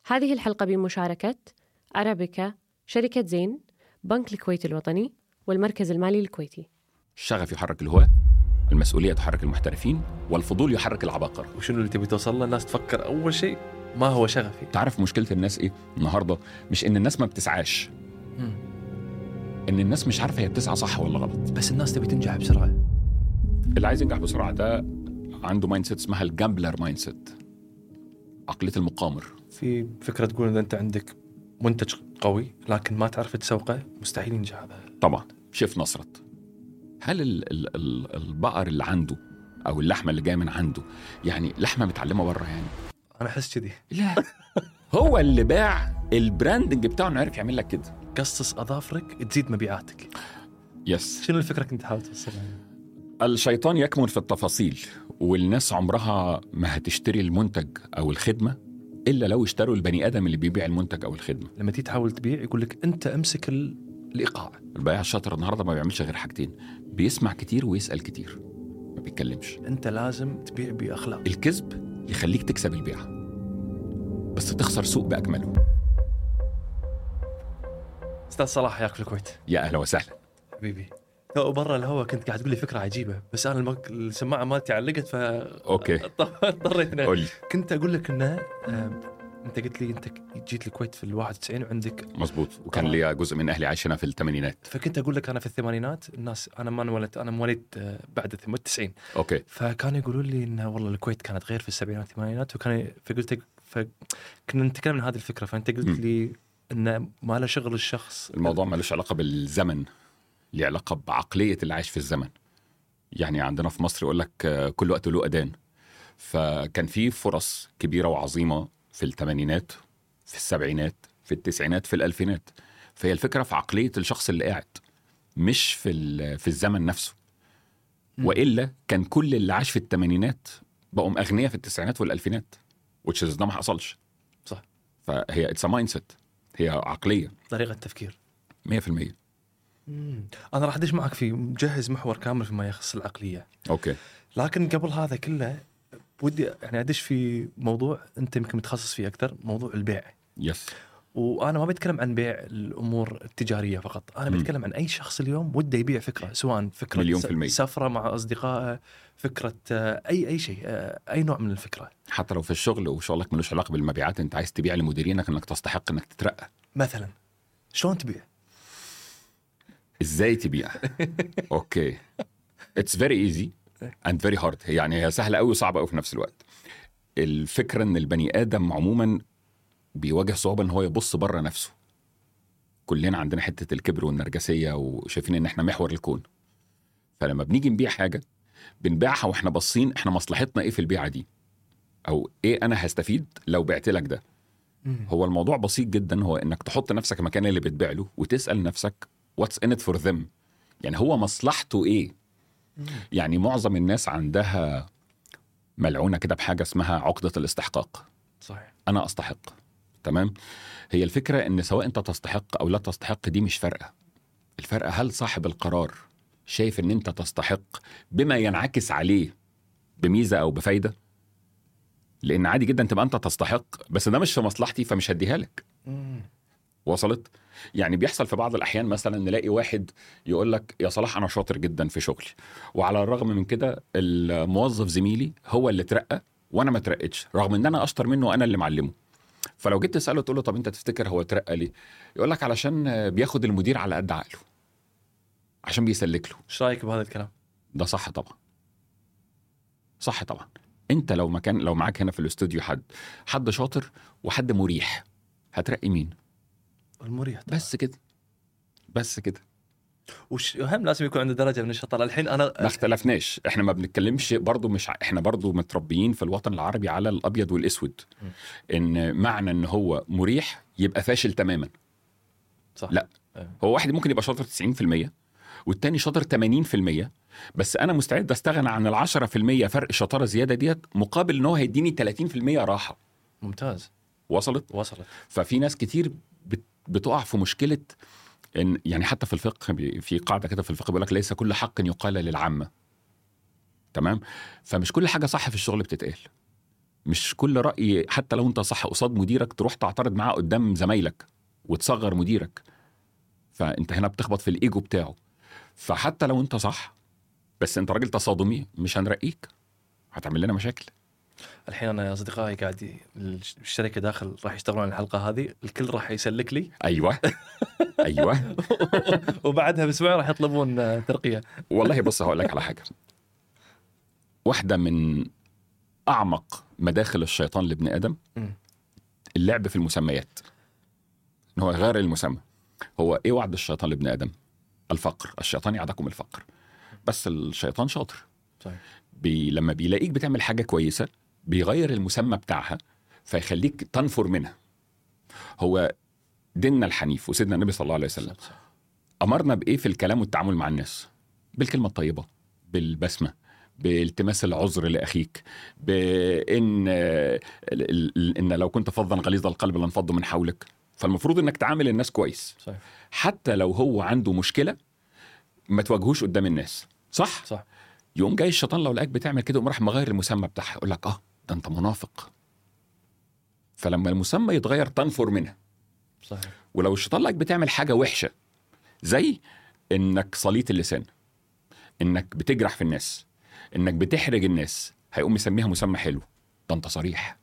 هذه الحلقة بمشاركة أرابيكا شركة زين بنك الكويت الوطني والمركز المالي الكويتي الشغف يحرك الهواة المسؤولية تحرك المحترفين والفضول يحرك العباقرة وشنو اللي تبي توصل له الناس تفكر اول شيء ما هو شغفي تعرف مشكلة الناس ايه النهاردة مش ان الناس ما بتسعاش مم. ان الناس مش عارفة هي بتسعى صح ولا غلط بس الناس تبي تنجح بسرعه اللي عايز ينجح بسرعة ده عنده مايند سيت اسمها الجامبلر مايند سيت عقلية المقامر في فكره تقول ان انت عندك منتج قوي لكن ما تعرف تسوقه مستحيل ينجح هذا طبعا شيف نصرت هل ال ال ال البقر اللي عنده او اللحمه اللي جايه من عنده يعني لحمه متعلمه بره يعني انا احس كذي لا هو اللي باع البراندنج بتاعه انه عارف يعمل لك كده قصص اظافرك تزيد مبيعاتك يس شنو الفكره كنت تحاول توصلها الشيطان يكمن في التفاصيل والناس عمرها ما هتشتري المنتج او الخدمه الا لو اشتروا البني ادم اللي بيبيع المنتج او الخدمه لما تيجي تحاول تبيع يقول لك انت امسك ال... الايقاع البائع الشاطر النهارده ما بيعملش غير حاجتين بيسمع كتير ويسال كتير ما بيتكلمش انت لازم تبيع باخلاق الكذب يخليك تكسب البيعه بس تخسر سوق باكمله استاذ صلاح حياك في الكويت يا اهلا وسهلا حبيبي تو برا الهواء كنت قاعد تقول لي فكره عجيبه بس انا المك... السماعه مالتي علقت ف اوكي اضطريت إن- قول لي كنت اقول لك انه آم، انت قلت لي انت جيت الكويت في ال 91 وعندك مظبوط وكان لي جزء من اهلي عايش هنا في الثمانينات فكنت اقول لك انا في الثمانينات الناس انا ما انولدت انا مواليد آه، بعد الثم- 90 اوكي فكانوا يقولون لي انه والله الكويت كانت غير في السبعينات والثمانينات وكان فقلت فكنا نتكلم عن هذه الفكره فانت قلت مم. لي انه ما له شغل الشخص الموضوع ملوش علاقه بالزمن ليه علاقه بعقليه اللي عايش في الزمن يعني عندنا في مصر يقول لك آه، كل وقت له اذان فكان في فرص كبيره وعظيمه في الثمانينات في السبعينات في التسعينات في الالفينات فهي الفكره في عقليه الشخص اللي قاعد مش في ال- في الزمن نفسه مم. والا كان كل اللي عاش في الثمانينات بقوا اغنياء في التسعينات والالفينات which is ده ما حصلش صح. فهي اتس مايند سيت هي عقليه طريقه تفكير 100% انا راح ادش معك في مجهز محور كامل فيما يخص العقليه اوكي لكن قبل هذا كله ودي يعني ادش في موضوع انت يمكن متخصص فيه اكثر موضوع البيع يس وانا ما بتكلم عن بيع الامور التجاريه فقط انا مم. بتكلم عن اي شخص اليوم وده يبيع فكره سواء فكره مليون س- في المية. سفره مع اصدقائه فكره آه، اي اي شيء آه، اي نوع من الفكره حتى لو في الشغل وشغلك ملوش علاقه بالمبيعات انت عايز تبيع لمديرينك انك تستحق انك تترقى مثلا شلون تبيع ازاي تبيع اوكي اتس فيري ايزي اند فيري هارد يعني هي سهله قوي وصعبه قوي في نفس الوقت الفكره ان البني ادم عموما بيواجه صعوبه ان هو يبص بره نفسه كلنا عندنا حته الكبر والنرجسيه وشايفين ان احنا محور الكون فلما بنيجي نبيع حاجه بنبيعها واحنا باصين احنا مصلحتنا ايه في البيعه دي او ايه انا هستفيد لو بعت لك ده هو الموضوع بسيط جدا هو انك تحط نفسك مكان اللي بتبيع له وتسال نفسك واتس ان ات فور ذم يعني هو مصلحته ايه يعني معظم الناس عندها ملعونه كده بحاجه اسمها عقده الاستحقاق صحيح انا استحق تمام هي الفكره ان سواء انت تستحق او لا تستحق دي مش فارقه الفرق هل صاحب القرار شايف ان انت تستحق بما ينعكس عليه بميزه او بفايده لان عادي جدا تبقى انت تستحق بس ده مش في مصلحتي فمش هديها لك وصلت يعني بيحصل في بعض الاحيان مثلا نلاقي واحد يقول لك يا صلاح انا شاطر جدا في شغلي وعلى الرغم من كده الموظف زميلي هو اللي اترقى وانا ما اترقتش رغم ان انا اشطر منه وانا اللي معلمه فلو جيت تساله تقول له طب انت تفتكر هو اترقى ليه يقول لك علشان بياخد المدير على قد عقله عشان بيسلك له ايش رايك بهذا الكلام؟ ده صح طبعا صح طبعا انت لو مكان لو معاك هنا في الاستوديو حد حد شاطر وحد مريح هترقي مين المريح طبعاً. بس كده بس كده وش هم لازم يكون عنده درجه من الشطاره الحين انا ما اختلفناش احنا ما بنتكلمش برضو مش ع- احنا برضو متربيين في الوطن العربي على الابيض والاسود م. ان معنى ان هو مريح يبقى فاشل تماما صح لا. إيه. هو واحد ممكن يبقى شاطر 90% والتاني شاطر 80% بس انا مستعد استغنى عن ال 10% فرق شطاره زياده ديت مقابل ان هو هيديني 30% راحه ممتاز وصلت وصلت ففي ناس كتير بت- بتقع في مشكله ان يعني حتى في الفقه بي- في قاعده كده في الفقه بيقول لك ليس كل حق يقال للعامه تمام فمش كل حاجه صح في الشغل بتتقال مش كل راي حتى لو انت صح قصاد مديرك تروح تعترض معاه قدام زمايلك وتصغر مديرك فانت هنا بتخبط في الايجو بتاعه فحتى لو انت صح بس انت راجل تصادمي مش هنرقيك هتعمل لنا مشاكل الحين انا اصدقائي قاعد ي- الشركه داخل راح يشتغلون على الحلقه هذه الكل راح يسلك لي ايوه ايوه وبعدها باسبوع راح يطلبون آه، ترقيه والله بص هقول لك على حاجه واحده من اعمق مداخل الشيطان لابن ادم مم. اللعب في المسميات ان هو يغير المسمى هو ايه وعد الشيطان لابن ادم الفقر الشيطان يعدكم الفقر بس الشيطان شاطر صحيح بي لما بيلاقيك بتعمل حاجه كويسه بيغير المسمى بتاعها فيخليك تنفر منها هو ديننا الحنيف وسيدنا النبي صلى الله عليه وسلم امرنا بايه في الكلام والتعامل مع الناس بالكلمه الطيبه بالبسمه بالتماس العذر لاخيك بان ال- ال- ان لو كنت فظا غليظ القلب لانفضوا من حولك فالمفروض انك تعامل الناس كويس صحيح حتى لو هو عنده مشكله ما تواجهوش قدام الناس صح صح يقوم جاي الشيطان لو لقاك بتعمل كده يقوم راح مغير المسمى بتاعها يقول لك اه ده انت منافق فلما المسمى يتغير تنفر منها صحيح ولو الشيطان لقاك بتعمل حاجه وحشه زي انك صليت اللسان انك بتجرح في الناس انك بتحرج الناس هيقوم مسميها مسمى حلو ده انت صريح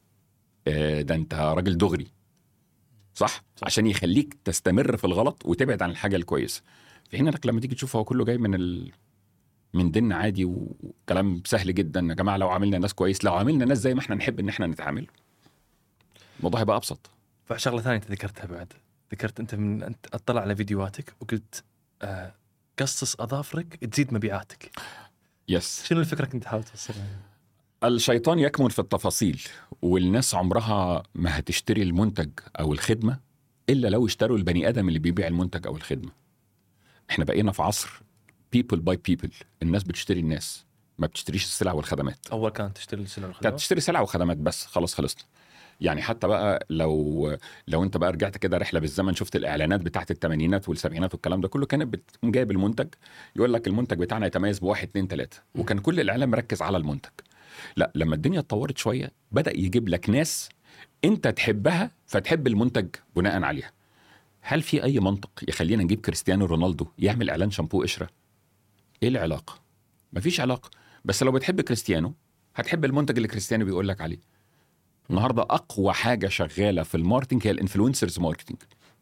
آه، ده انت راجل دغري صح؟, صح. عشان يخليك تستمر في الغلط وتبعد عن الحاجه الكويسه في حين انك لما تيجي تشوف هو كله جاي من ال... من دين عادي وكلام سهل جدا يا جماعه لو عاملنا ناس كويس لو عاملنا ناس زي ما احنا نحب ان احنا نتعامل الموضوع هيبقى ابسط فشغله ثانيه انت ذكرتها بعد ذكرت انت من انت اطلع على فيديوهاتك وقلت آه قصص اظافرك تزيد مبيعاتك يس شنو الفكره كنت تحاول توصلها الشيطان يكمن في التفاصيل والناس عمرها ما هتشتري المنتج او الخدمه الا لو اشتروا البني ادم اللي بيبيع المنتج او الخدمه احنا بقينا في عصر people by people الناس بتشتري الناس ما بتشتريش السلع والخدمات اول كانت تشتري السلع كانت والخدمات تشتري سلع وخدمات بس خلاص خلصنا يعني حتى بقى لو لو انت بقى رجعت كده رحله بالزمن شفت الاعلانات بتاعت الثمانينات والسبعينات والكلام ده كله كانت بتقوم جايب المنتج يقول لك المنتج بتاعنا يتميز بواحد اتنين تلاته وكان كل الاعلان مركز على المنتج لا لما الدنيا اتطورت شويه بدا يجيب لك ناس انت تحبها فتحب المنتج بناء عليها هل في اي منطق يخلينا نجيب كريستيانو رونالدو يعمل اعلان شامبو قشره ايه العلاقه مفيش علاقه بس لو بتحب كريستيانو هتحب المنتج اللي كريستيانو بيقول لك عليه النهارده اقوى حاجه شغاله في الماركتنج هي الانفلونسرز ماركتنج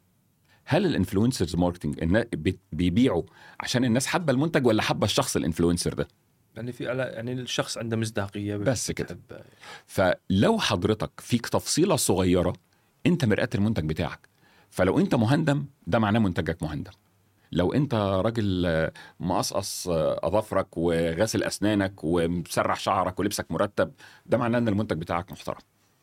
هل الانفلونسرز ماركتنج النا- بي- بيبيعوا عشان الناس حابه المنتج ولا حابه الشخص الانفلونسر ده يعني في على يعني الشخص عنده مصداقيه بس كده. بتحب- فلو حضرتك فيك تفصيله صغيره انت مرآة المنتج بتاعك فلو انت مهندم ده معناه منتجك مهندم لو انت راجل آه، مقصقص آه، اظافرك وغاسل اسنانك ومسرح شعرك ولبسك مرتب ده معناه ان المنتج بتاعك محترم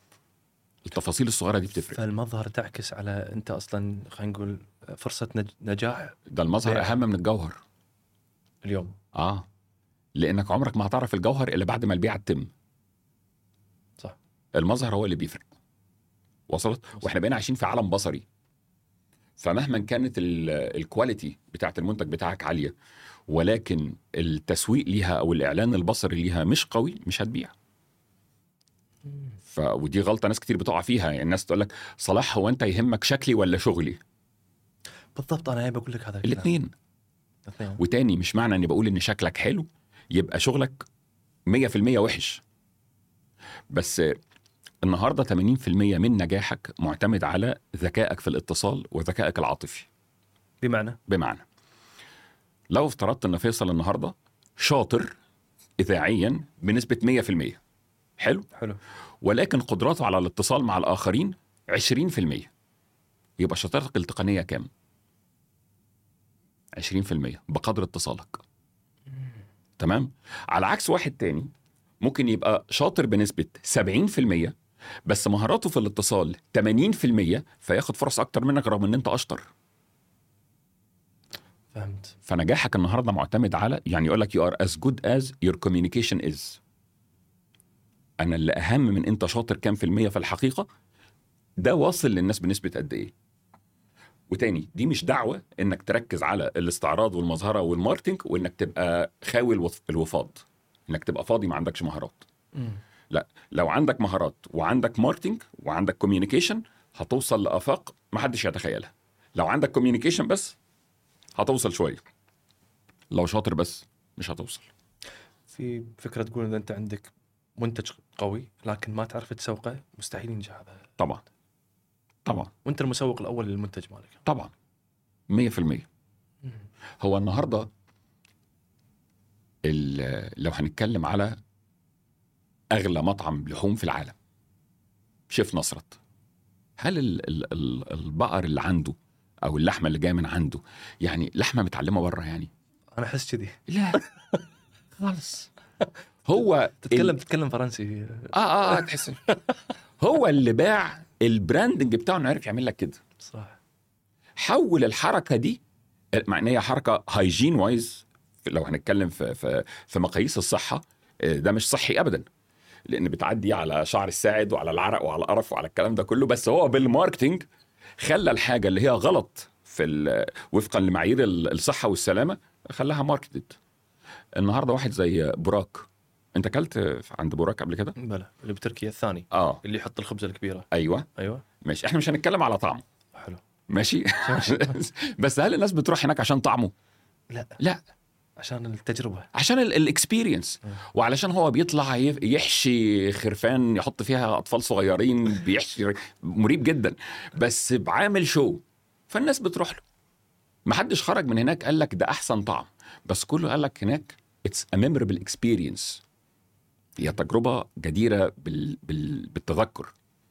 التفاصيل الصغيره دي بتفرق فالمظهر تعكس على انت اصلا خلينا نقول فرصه نج- نجاح ده المظهر بيع. اهم من الجوهر اليوم اه لانك عمرك ما هتعرف الجوهر الا بعد ما البيعه تتم صح. المظهر هو اللي بيفرق وصلت واحنا بقينا عايشين في عالم بصري فمهما كانت ال- الكواليتي بتاعت المنتج بتاعك عاليه ولكن التسويق ليها او الاعلان البصري ليها مش قوي مش هتبيع ف ودي غلطه ناس كتير بتقع فيها يعني الناس تقول لك صلاح هو انت يهمك شكلي ولا شغلي بالضبط انا بقول لك هذا الكلام. الاثنين الاثنين وتاني مش معنى اني بقول ان شكلك حلو يبقى شغلك 100% وحش بس النهارده 80% من نجاحك معتمد على ذكائك في الاتصال وذكائك العاطفي بمعنى بمعنى لو افترضت ان فيصل النهارده شاطر اذاعيا بنسبه 100% حلو حلو ولكن قدراته على الاتصال مع الاخرين 20% يبقى شطارتك التقنيه كام 20% بقدر اتصالك تمام على عكس واحد تاني ممكن يبقى شاطر بنسبه 70% بس مهاراته في الاتصال 80% فياخد فرص اكتر منك رغم ان انت اشطر فهمت فنجاحك النهارده معتمد على يعني يقول لك you are as good as your communication is انا اللي اهم من انت شاطر كام في المية في الحقيقة ده واصل للناس بنسبة قد ايه وتاني دي مش دعوة انك تركز على الاستعراض والمظهرة والماركتينج وانك تبقى خاوي الوف- الوفاض انك تبقى فاضي ما عندكش مهارات مم. لا لو عندك مهارات وعندك ماركتنج وعندك كوميونيكيشن هتوصل لافاق ما حدش يتخيلها لو عندك كوميونيكيشن بس هتوصل شويه لو شاطر بس مش هتوصل في فكره تقول ان انت عندك منتج قوي لكن ما تعرف تسوقه مستحيل ينجح هذا طبعا طبعا وانت المسوق الاول للمنتج مالك طبعا 100% هو النهارده ال- لو هنتكلم على اغلى مطعم لحوم في العالم شيف نصرت هل ال ال ال البقر اللي عنده او اللحمه اللي جايه من عنده يعني لحمه متعلمه بره يعني انا احس كذي لا خالص هو تتكلم تتكلم فرنسي اه اه, آه تحس هو اللي باع البراندنج بتاعه انه عرف يعمل لك كده صح حول الحركه دي مع ان هي حركه هايجين وايز لو هنتكلم في في في مقاييس الصحه آه، ده مش صحي ابدا لان بتعدي على شعر الساعد وعلى العرق وعلى القرف وعلى الكلام ده كله بس هو بالماركتينج خلى الحاجه اللي هي غلط في ال- وفقا لمعايير ال- الصحه والسلامه خلاها ماركتد النهارده واحد زي براك انت اكلت عند براك قبل كده بلى اللي بتركيا الثاني اه اللي يحط الخبزه الكبيره ايوه ايوه ماشي احنا مش هنتكلم على طعمه حلو ماشي بس هل الناس بتروح هناك عشان طعمه لا لا عشان التجربه عشان الاكسبيرينس وعلشان هو بيطلع ي- يحشي خرفان يحط فيها اطفال صغيرين بيحشي مريب جدا بس بعامل شو فالناس بتروح له ما حدش خرج من هناك قال لك ده احسن طعم بس كله قال لك هناك اتس ا ميموربل اكسبيرينس هي تجربه جديره بال... بال... بالتذكر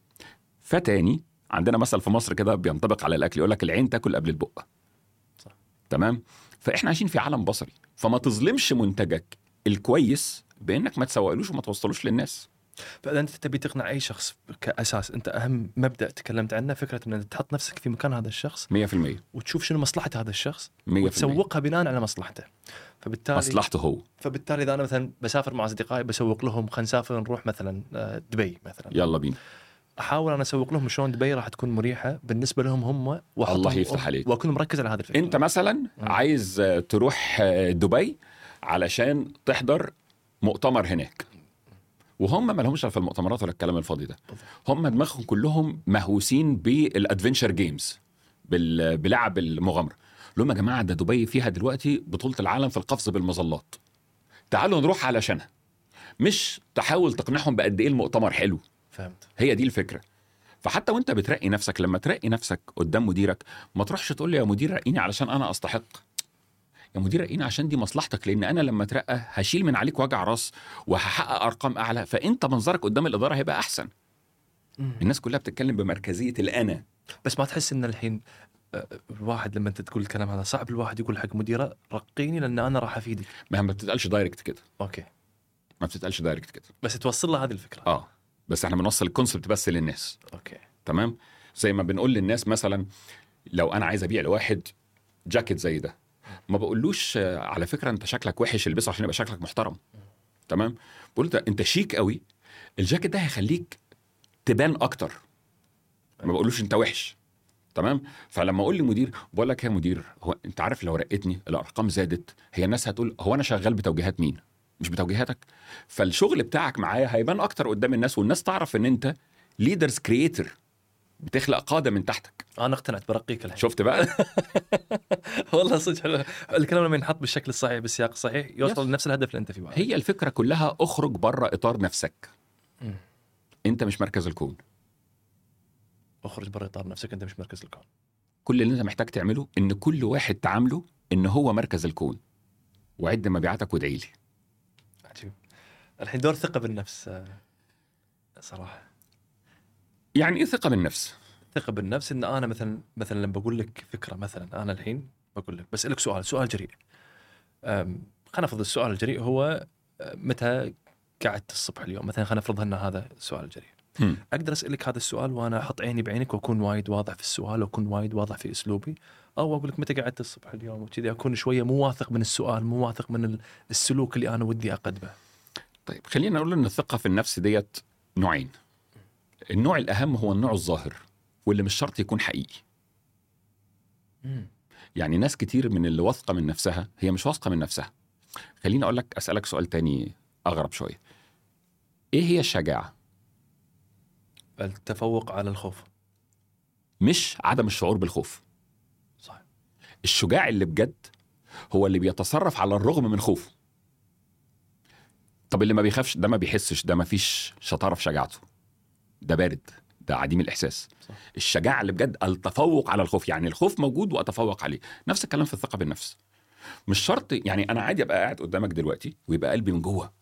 فتاني عندنا مثل في مصر كده بينطبق على الاكل يقول لك العين تاكل قبل البق صح. تمام فاحنا عايشين في عالم بصري فما تظلمش منتجك الكويس بانك ما تسوقلوش وما توصلوش للناس فاذا انت تبي تقنع اي شخص كاساس انت اهم مبدا تكلمت عنه فكره ان أنت تحط نفسك في مكان هذا الشخص 100% 100% وتشوف شنو مصلحه هذا الشخص وتسوقها بناء على مصلحته فبالتالي مصلحته هو فبالتالي اذا انا مثلا بسافر مع اصدقائي بسوق لهم خلينا نسافر نروح مثلا آه، دبي مثلا يلا بينا احاول انا اسوق لهم شلون دبي راح تكون مريحه بالنسبه لهم هم وأحطهم- الله يفتح عليك. واكون مركز على هذه الفكره انت مثلا عايز آه، تروح آه، دبي علشان تحضر مؤتمر هناك وهم ما لهمش في المؤتمرات ولا الكلام الفاضي ده هم دماغهم كلهم مهووسين بالادفنشر جيمز بال- بلعب المغامره لهم يا جماعه ده دبي فيها دلوقتي بطوله العالم في القفز بالمظلات تعالوا نروح علشانها مش تحاول تقنعهم بقد ايه المؤتمر حلو فهمت هي دي الفكره فحتى وانت بترقي نفسك لما ترقي نفسك قدام مديرك ما تروحش تقول له يا مدير رقيني علشان انا استحق يا مدير رقيني عشان دي مصلحتك لان انا لما اترقى هشيل من عليك وجع راس وهحقق ارقام اعلى فانت منظرك قدام الاداره هيبقى احسن الناس كلها بتتكلم بمركزيه الانا بس ما تحس ان الحين آه، الواحد لما انت تقول الكلام هذا صعب الواحد يقول حق مديره رقيني لان انا راح افيدك ما هي ما بتتقالش دايركت كده اوكي ما بتتقالش دايركت كده بس توصل له هذه الفكره اه بس احنا بنوصل الكونسبت بس للناس اوكي تمام زي ما بنقول للناس مثلا لو انا عايز ابيع لواحد جاكيت زي ده ما بقولوش آه، على فكره انت شكلك وحش البسه عشان يبقى شكلك محترم تمام بقول ده انت شيك قوي الجاكيت ده هيخليك تبان اكتر ما بقولوش انت وحش تمام فلما اقول لمدير بقول لك يا مدير هو انت عارف لو رقتني الارقام زادت هي الناس هتقول هو انا شغال بتوجيهات مين مش بتوجيهاتك فالشغل بتاعك معايا هيبان اكتر قدام الناس والناس تعرف ان انت ليدرز كرييتر بتخلق قاده من تحتك انا اقتنعت برقيك الحين شفت بقى والله صدق حلو الكلام لما ينحط بالشكل الصحيح بالسياق الصحيح يوصل يس. لنفس الهدف اللي انت فيه بعد. هي الفكره كلها اخرج بره اطار نفسك مم. انت مش مركز الكون اخرج برا اطار نفسك انت مش مركز الكون كل اللي انت محتاج تعمله ان كل واحد تعامله ان هو مركز الكون وعد مبيعاتك وادعي لي عجيب الحين دور ثقه بالنفس آه، صراحه يعني ايه ثقه بالنفس ثقه بالنفس ان انا مثلا مثلا لما بقول لك فكره مثلا انا الحين بقول لك بسالك سؤال سؤال جريء أم، خلينا نفرض السؤال الجريء هو أه، متى قعدت الصبح اليوم مثلا خلينا نفرض ان هذا السؤال الجريء هم. اقدر اسالك هذا السؤال وانا احط عيني بعينك واكون وايد واضح في السؤال واكون وايد واضح في اسلوبي او اقول لك متى قعدت الصبح اليوم وكذي اكون شويه مو واثق من السؤال مو واثق من ال- السلوك اللي انا ودي اقدمه طيب خلينا نقول ان الثقه في النفس ديت نوعين النوع الاهم هو النوع الظاهر واللي مش شرط يكون حقيقي يعني ناس كتير من اللي واثقه من نفسها هي مش واثقه من نفسها خليني اقول لك اسالك سؤال تاني اغرب شويه ايه هي الشجاعه التفوق على الخوف مش عدم الشعور بالخوف صح الشجاع اللي بجد هو اللي بيتصرف على الرغم من خوفه طب اللي ما بيخافش ده ما بيحسش ده ما فيش شطاره في شجاعته ده بارد ده عديم الاحساس صح. الشجاعه اللي بجد التفوق على الخوف يعني الخوف موجود واتفوق عليه نفس الكلام في الثقه بالنفس مش شرط يعني انا عادي ابقى قاعد قدامك دلوقتي ويبقى قلبي من جوه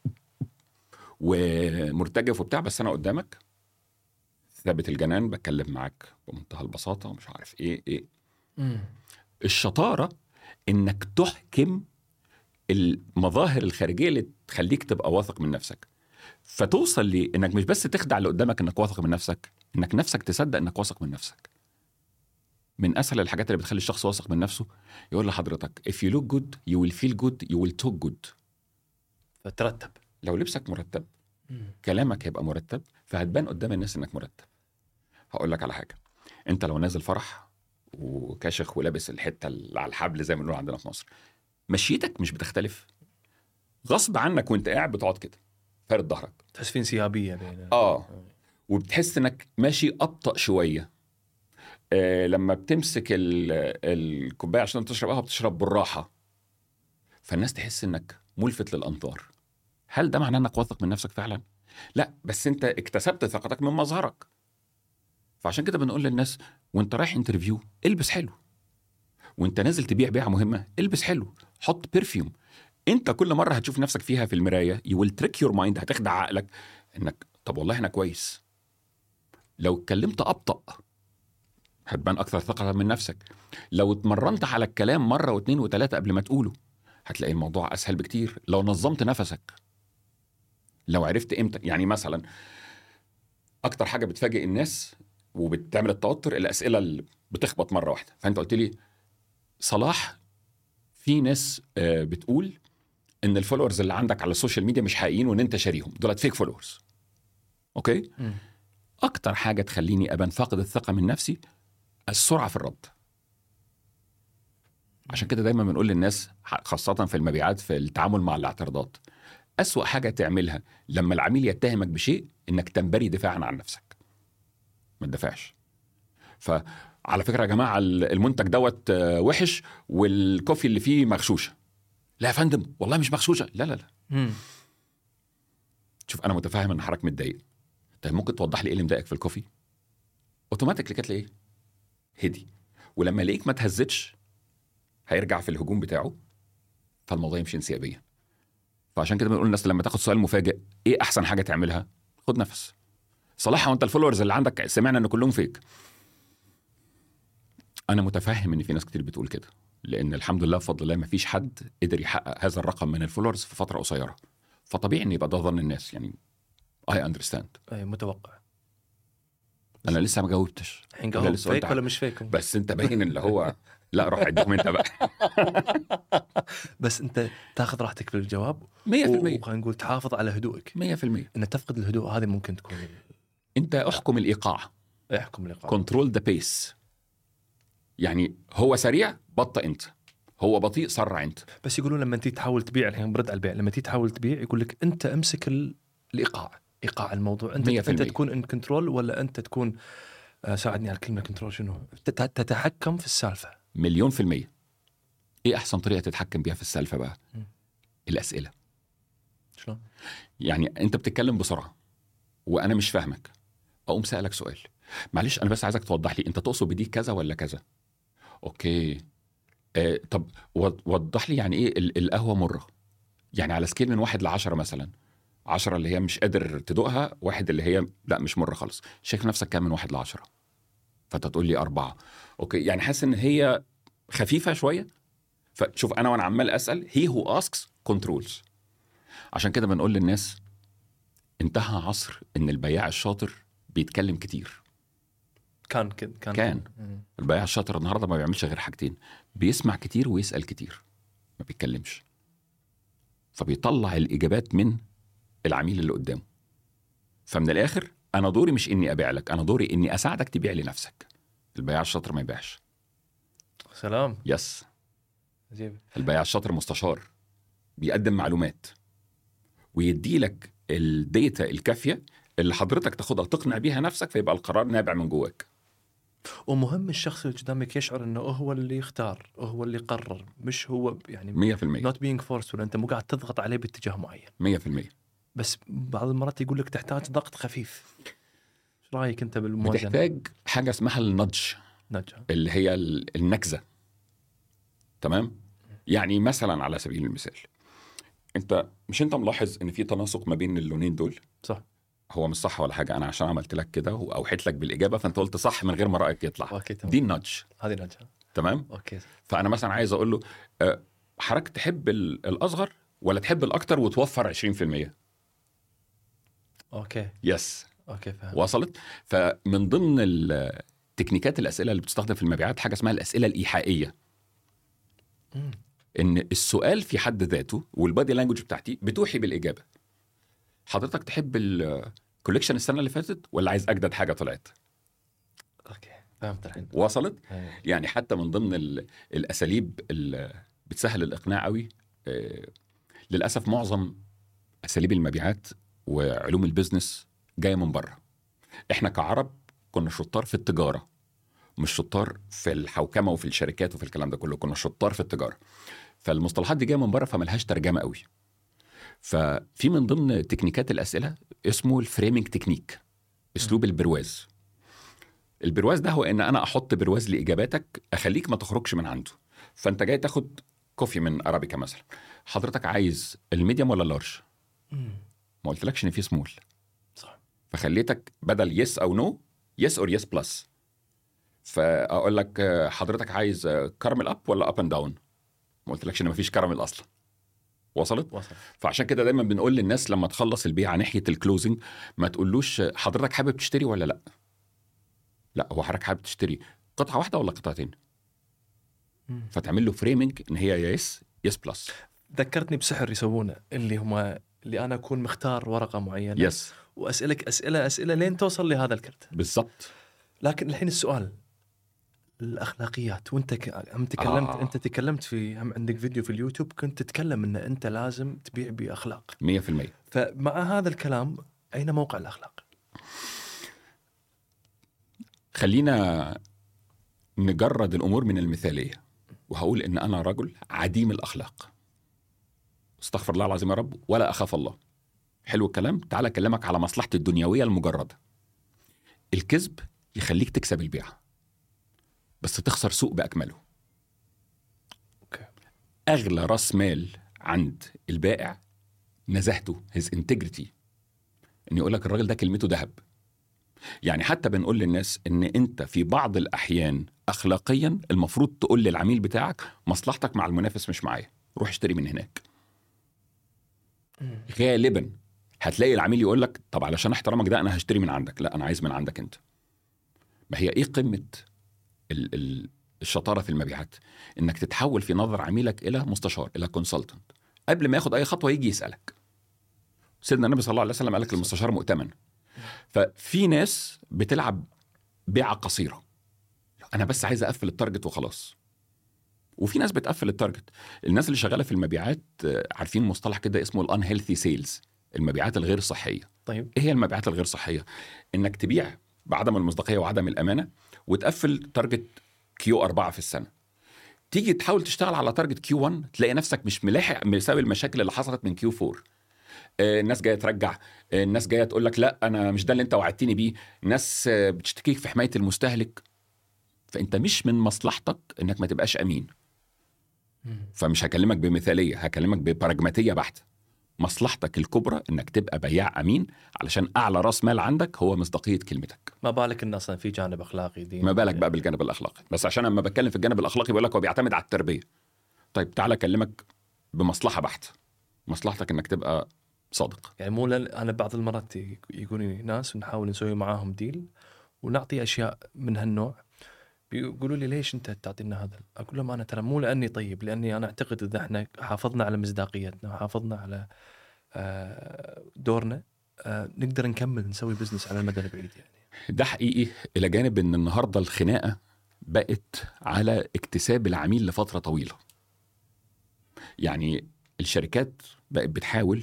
ومرتجف وبتاع بس انا قدامك ثابت الجنان بتكلم معاك بمنتهى البساطه ومش عارف ايه ايه الشطاره انك تحكم المظاهر الخارجيه اللي تخليك تبقى واثق من نفسك فتوصل لانك مش بس تخدع اللي قدامك انك واثق من نفسك انك نفسك تصدق انك واثق من نفسك من اسهل الحاجات اللي بتخلي الشخص واثق من نفسه يقول لحضرتك if you look good you will feel good you will talk good فترتب لو لبسك مرتب كلامك هيبقى مرتب فهتبان قدام الناس انك مرتب هقول لك على حاجه انت لو نازل فرح وكاشخ ولابس الحته اللي على الحبل زي ما بنقول عندنا في مصر مشيتك مش بتختلف غصب عنك وانت قاعد بتقعد كده فارد ظهرك تحس في انسيابيه بين اه وبتحس انك ماشي ابطا شويه آه لما بتمسك ال- الكوبايه عشان تشرب قهوه بتشرب بالراحه فالناس تحس انك ملفت للانظار هل ده معناه انك واثق من نفسك فعلا لا بس انت اكتسبت ثقتك من مظهرك فعشان كده بنقول للناس وانت رايح انترفيو البس حلو وانت نازل تبيع بيعه مهمه البس حلو حط برفيوم انت كل مره هتشوف نفسك فيها في المرايه يو ويل تريك يور مايند هتخدع عقلك انك طب والله انا كويس لو اتكلمت ابطا هتبان اكثر ثقه من نفسك لو اتمرنت على الكلام مره واثنين وثلاثه قبل ما تقوله هتلاقي الموضوع اسهل بكتير لو نظمت نفسك لو عرفت امتى يعني مثلا اكتر حاجه بتفاجئ الناس وبتعمل التوتر الاسئله اللي بتخبط مره واحده فانت قلت لي صلاح في ناس آه، بتقول ان الفولورز اللي عندك على السوشيال ميديا مش حقيقيين وان انت شاريهم دولت فيك فولورز اوكي مم. اكتر حاجه تخليني ابان فاقد الثقه من نفسي السرعه في الرد عشان كده دايما بنقول للناس خاصه في المبيعات في التعامل مع الاعتراضات أسوأ حاجه تعملها لما العميل يتهمك بشيء انك تنبري دفاعا عن نفسك ما تدافعش فعلى فكره يا جماعه المنتج دوت آه، وحش والكوفي اللي فيه مغشوشه لا يا فندم والله مش مغشوشه لا لا لا مم. شوف انا متفاهم ان حضرتك متضايق طيب ممكن توضح لي ايه اللي مضايقك في الكوفي اوتوماتيكلي كانت ايه هدي ولما يلاقيك ما تهزتش هيرجع في الهجوم بتاعه فالموضوع يمشي انسيابيا فعشان كده بنقول للناس لما تاخد سؤال مفاجئ ايه احسن حاجه تعملها خد نفس صلاح وانت الفولورز اللي عندك سمعنا ان كلهم فيك انا متفهم ان في ناس كتير بتقول كده لان الحمد لله بفضل الله ما فيش حد قدر يحقق هذا الرقم من الفولورز في فتره قصيره فطبيعي ان يبقى ده ظن الناس يعني اي اندرستاند اي متوقع انا لسه ما جاوبتش الحين أنا قالوا لسه قلت فيك حاجة. ولا مش فيك بس انت باين اللي هو لا روح اديهم انت بقى بس انت تاخذ راحتك في الجواب 100% وخلينا نقول تحافظ على هدوءك 100% ان تفقد الهدوء هذه ممكن تكون انت احكم الايقاع يحكم اللقاء كنترول ذا بيس يعني هو سريع بطأ انت هو بطيء سرع انت بس يقولون لما تيجي تحاول تبيع الحين برد على البيع لما تيجي تحاول تبيع يقول لك انت امسك ال- الايقاع ايقاع الموضوع انت مية في انت المية. تكون ان كنترول ولا انت تكون آه، ساعدني على الكلمه كنترول شنو تت- تتحكم في السالفه مليون في المية ايه احسن طريقة تتحكم بيها في السالفة بقى مم. الاسئلة شلون يعني انت بتتكلم بسرعة وانا مش فاهمك اقوم سألك سؤال معلش انا بس عايزك توضح لي انت تقصد بدي كذا ولا كذا اوكي آه طب وض- وضح لي يعني ايه ال- القهوة مرة يعني على سكيل من واحد لعشرة مثلا عشرة اللي هي مش قادر تدوقها واحد اللي هي لا مش مرة خالص شايف نفسك كام من واحد لعشرة فانت تقول لي أربعة أوكي يعني حاسس إن هي خفيفة شوية فشوف أنا وأنا عمال أسأل هي هو asks controls عشان كده بنقول للناس انتهى عصر إن البياع الشاطر بيتكلم كتير كان كان كان, كان. مم. البياع الشاطر النهارده ما بيعملش غير حاجتين بيسمع كتير ويسأل كتير ما بيتكلمش فبيطلع الإجابات من العميل اللي قدامه فمن الآخر أنا دوري مش إني أبيع لك أنا دوري إني أساعدك تبيع لنفسك البياع الشاطر ما يبيعش سلام يس عجيب البياع الشاطر مستشار بيقدم معلومات ويدي لك الديتا الكافيه اللي حضرتك تاخدها تقنع بيها نفسك فيبقى القرار نابع من جواك ومهم الشخص اللي قدامك يشعر انه هو اللي يختار هو اللي يقرر مش هو يعني 100% نوت بينج فورس ولا انت مو قاعد تضغط عليه باتجاه معين 100% بس بعض المرات يقول لك تحتاج ضغط خفيف ايش رايك انت بالموازنه؟ بتحتاج حاجه اسمها النضج نجا اللي هي ال- النكزه تمام يعني مثلا على سبيل المثال انت مش انت ملاحظ ان في تناسق ما بين اللونين دول صح هو مش صح ولا حاجه انا عشان عملت لك كده واوحيت لك بالاجابه فانت قلت صح من غير ما رايك يطلع اوكي تمام دي النضج هذه نجا تمام اوكي فانا مثلا عايز اقول له آه، حضرتك تحب ال- الاصغر ولا تحب الاكتر وتوفر 20% اوكي يس اوكي فهمت وصلت فمن ضمن ال- تكنيكات الاسئله اللي بتستخدم في المبيعات حاجه اسمها الاسئله الايحائيه مم. ان السؤال في حد ذاته والبادي لانجوج بتاعتي بتوحي بالاجابه حضرتك تحب الكوليكشن السنه اللي فاتت ولا عايز اجدد حاجه طلعت اوكي فهمت الحين وصلت إيه. يعني حتى من ضمن ال- الاساليب اللي بتسهل الاقناع قوي آه، للاسف معظم اساليب المبيعات وعلوم البيزنس جايه من بره احنا كعرب كنا شطار في التجاره مش شطار في الحوكمه وفي الشركات وفي الكلام ده كله كنا شطار في التجاره فالمصطلحات دي جايه من بره فملهاش ترجمه قوي ففي من ضمن تكنيكات الاسئله اسمه الفريمنج تكنيك اسلوب البرواز البرواز ده هو ان انا احط برواز لاجاباتك اخليك ما تخرجش من عنده فانت جاي تاخد كوفي من ارابيكا مثلا حضرتك عايز الميديوم ولا اللارج مم. ما قلتلكش ان في سمول صح فخليتك بدل يس او نو يس اور يس بلس فاقول لك آه، حضرتك عايز كارمل اب ولا اب اند داون ما قلتلكش ان مفيش كارمل اصلا وصلت وصل فعشان كده دايما بنقول للناس لما تخلص البيعه ناحيه الكلوزنج ما تقولوش آه، حضرتك حابب تشتري ولا لا لا هو حضرتك حابب تشتري قطعه واحده ولا قطعتين مم. فتعمل له فريمنج ان هي يا يس يس بلس ذكرتني بسحر يسوونه اللي هم اللي انا اكون مختار ورقه معينه يس واسالك اسئله اسئله لين توصل لهذا الكرت بالظبط لكن الحين السؤال الاخلاقيات وانت ك... هم تكلمت آه. آه. انت تكلمت في هم عندك فيديو في اليوتيوب كنت تتكلم ان انت لازم تبيع باخلاق 100% فمع هذا الكلام اين موقع الاخلاق؟ خلينا نجرد الامور من المثاليه وهقول ان انا رجل عديم الاخلاق استغفر الله العظيم يا رب ولا اخاف الله حلو الكلام تعال اكلمك على مصلحتي الدنيويه المجرده الكذب يخليك تكسب البيعه بس تخسر سوق باكمله اوكي اغلى راس مال عند البائع نزاهته هيز انتجريتي ان يقول لك الراجل ده كلمته ذهب يعني حتى بنقول للناس ان انت في بعض الاحيان اخلاقيا المفروض تقول للعميل بتاعك مصلحتك مع المنافس مش معايا روح اشتري من هناك غالبا هتلاقي العميل يقول لك طب علشان احترامك ده انا هشتري من عندك لا انا عايز من عندك انت ما هي ايه قمه ال- ال- الشطاره في المبيعات انك تتحول في نظر عميلك الى مستشار الى كونسلتنت قبل ما ياخد اي خطوه يجي يسالك سيدنا النبي صلى الله عليه وسلم قال لك المستشار مؤتمن ففي ناس بتلعب بيعه قصيره انا بس عايز اقفل التارجت وخلاص وفي ناس بتقفل التارجت الناس اللي شغاله في المبيعات آه، عارفين مصطلح كده اسمه الان هيلثي سيلز المبيعات الغير صحيه طيب ايه هي المبيعات الغير صحيه انك تبيع بعدم المصداقيه وعدم الامانه وتقفل تارجت كيو 4 في السنه تيجي تحاول تشتغل على تارجت كيو 1 تلاقي نفسك مش ملاحق بسبب المشاكل اللي حصلت من كيو 4 آه، الناس جايه ترجع آه، الناس جايه تقول لك لا انا مش ده اللي انت وعدتني بيه ناس آه، بتشتكيك في حمايه المستهلك فانت مش من مصلحتك انك ما تبقاش امين فمش هكلمك بمثاليه هكلمك ببراجماتيه بحته مصلحتك الكبرى انك تبقى بياع امين علشان اعلى راس مال عندك هو مصداقيه كلمتك ما بالك ان اصلا في جانب اخلاقي دين ما بالك بقى بالجانب الاخلاقي بس عشان لما بتكلم في الجانب الاخلاقي بيقول لك هو بيعتمد على التربيه طيب تعالى اكلمك بمصلحه بحته مصلحتك انك تبقى صادق يعني مو لن... انا بعض المرات ي- يقولوني ناس ونحاول نسوي معاهم ديل ونعطي اشياء من هالنوع بيقولوا لي ليش انت تعطينا هذا؟ اقول لهم انا ترى مو لاني طيب لاني انا اعتقد اذا احنا حافظنا على مصداقيتنا وحافظنا على آه، دورنا آه، نقدر نكمل نسوي بزنس على المدى البعيد يعني. ده حقيقي الى جانب ان النهارده الخناقه بقت على اكتساب العميل لفتره طويله يعني الشركات بقت بتحاول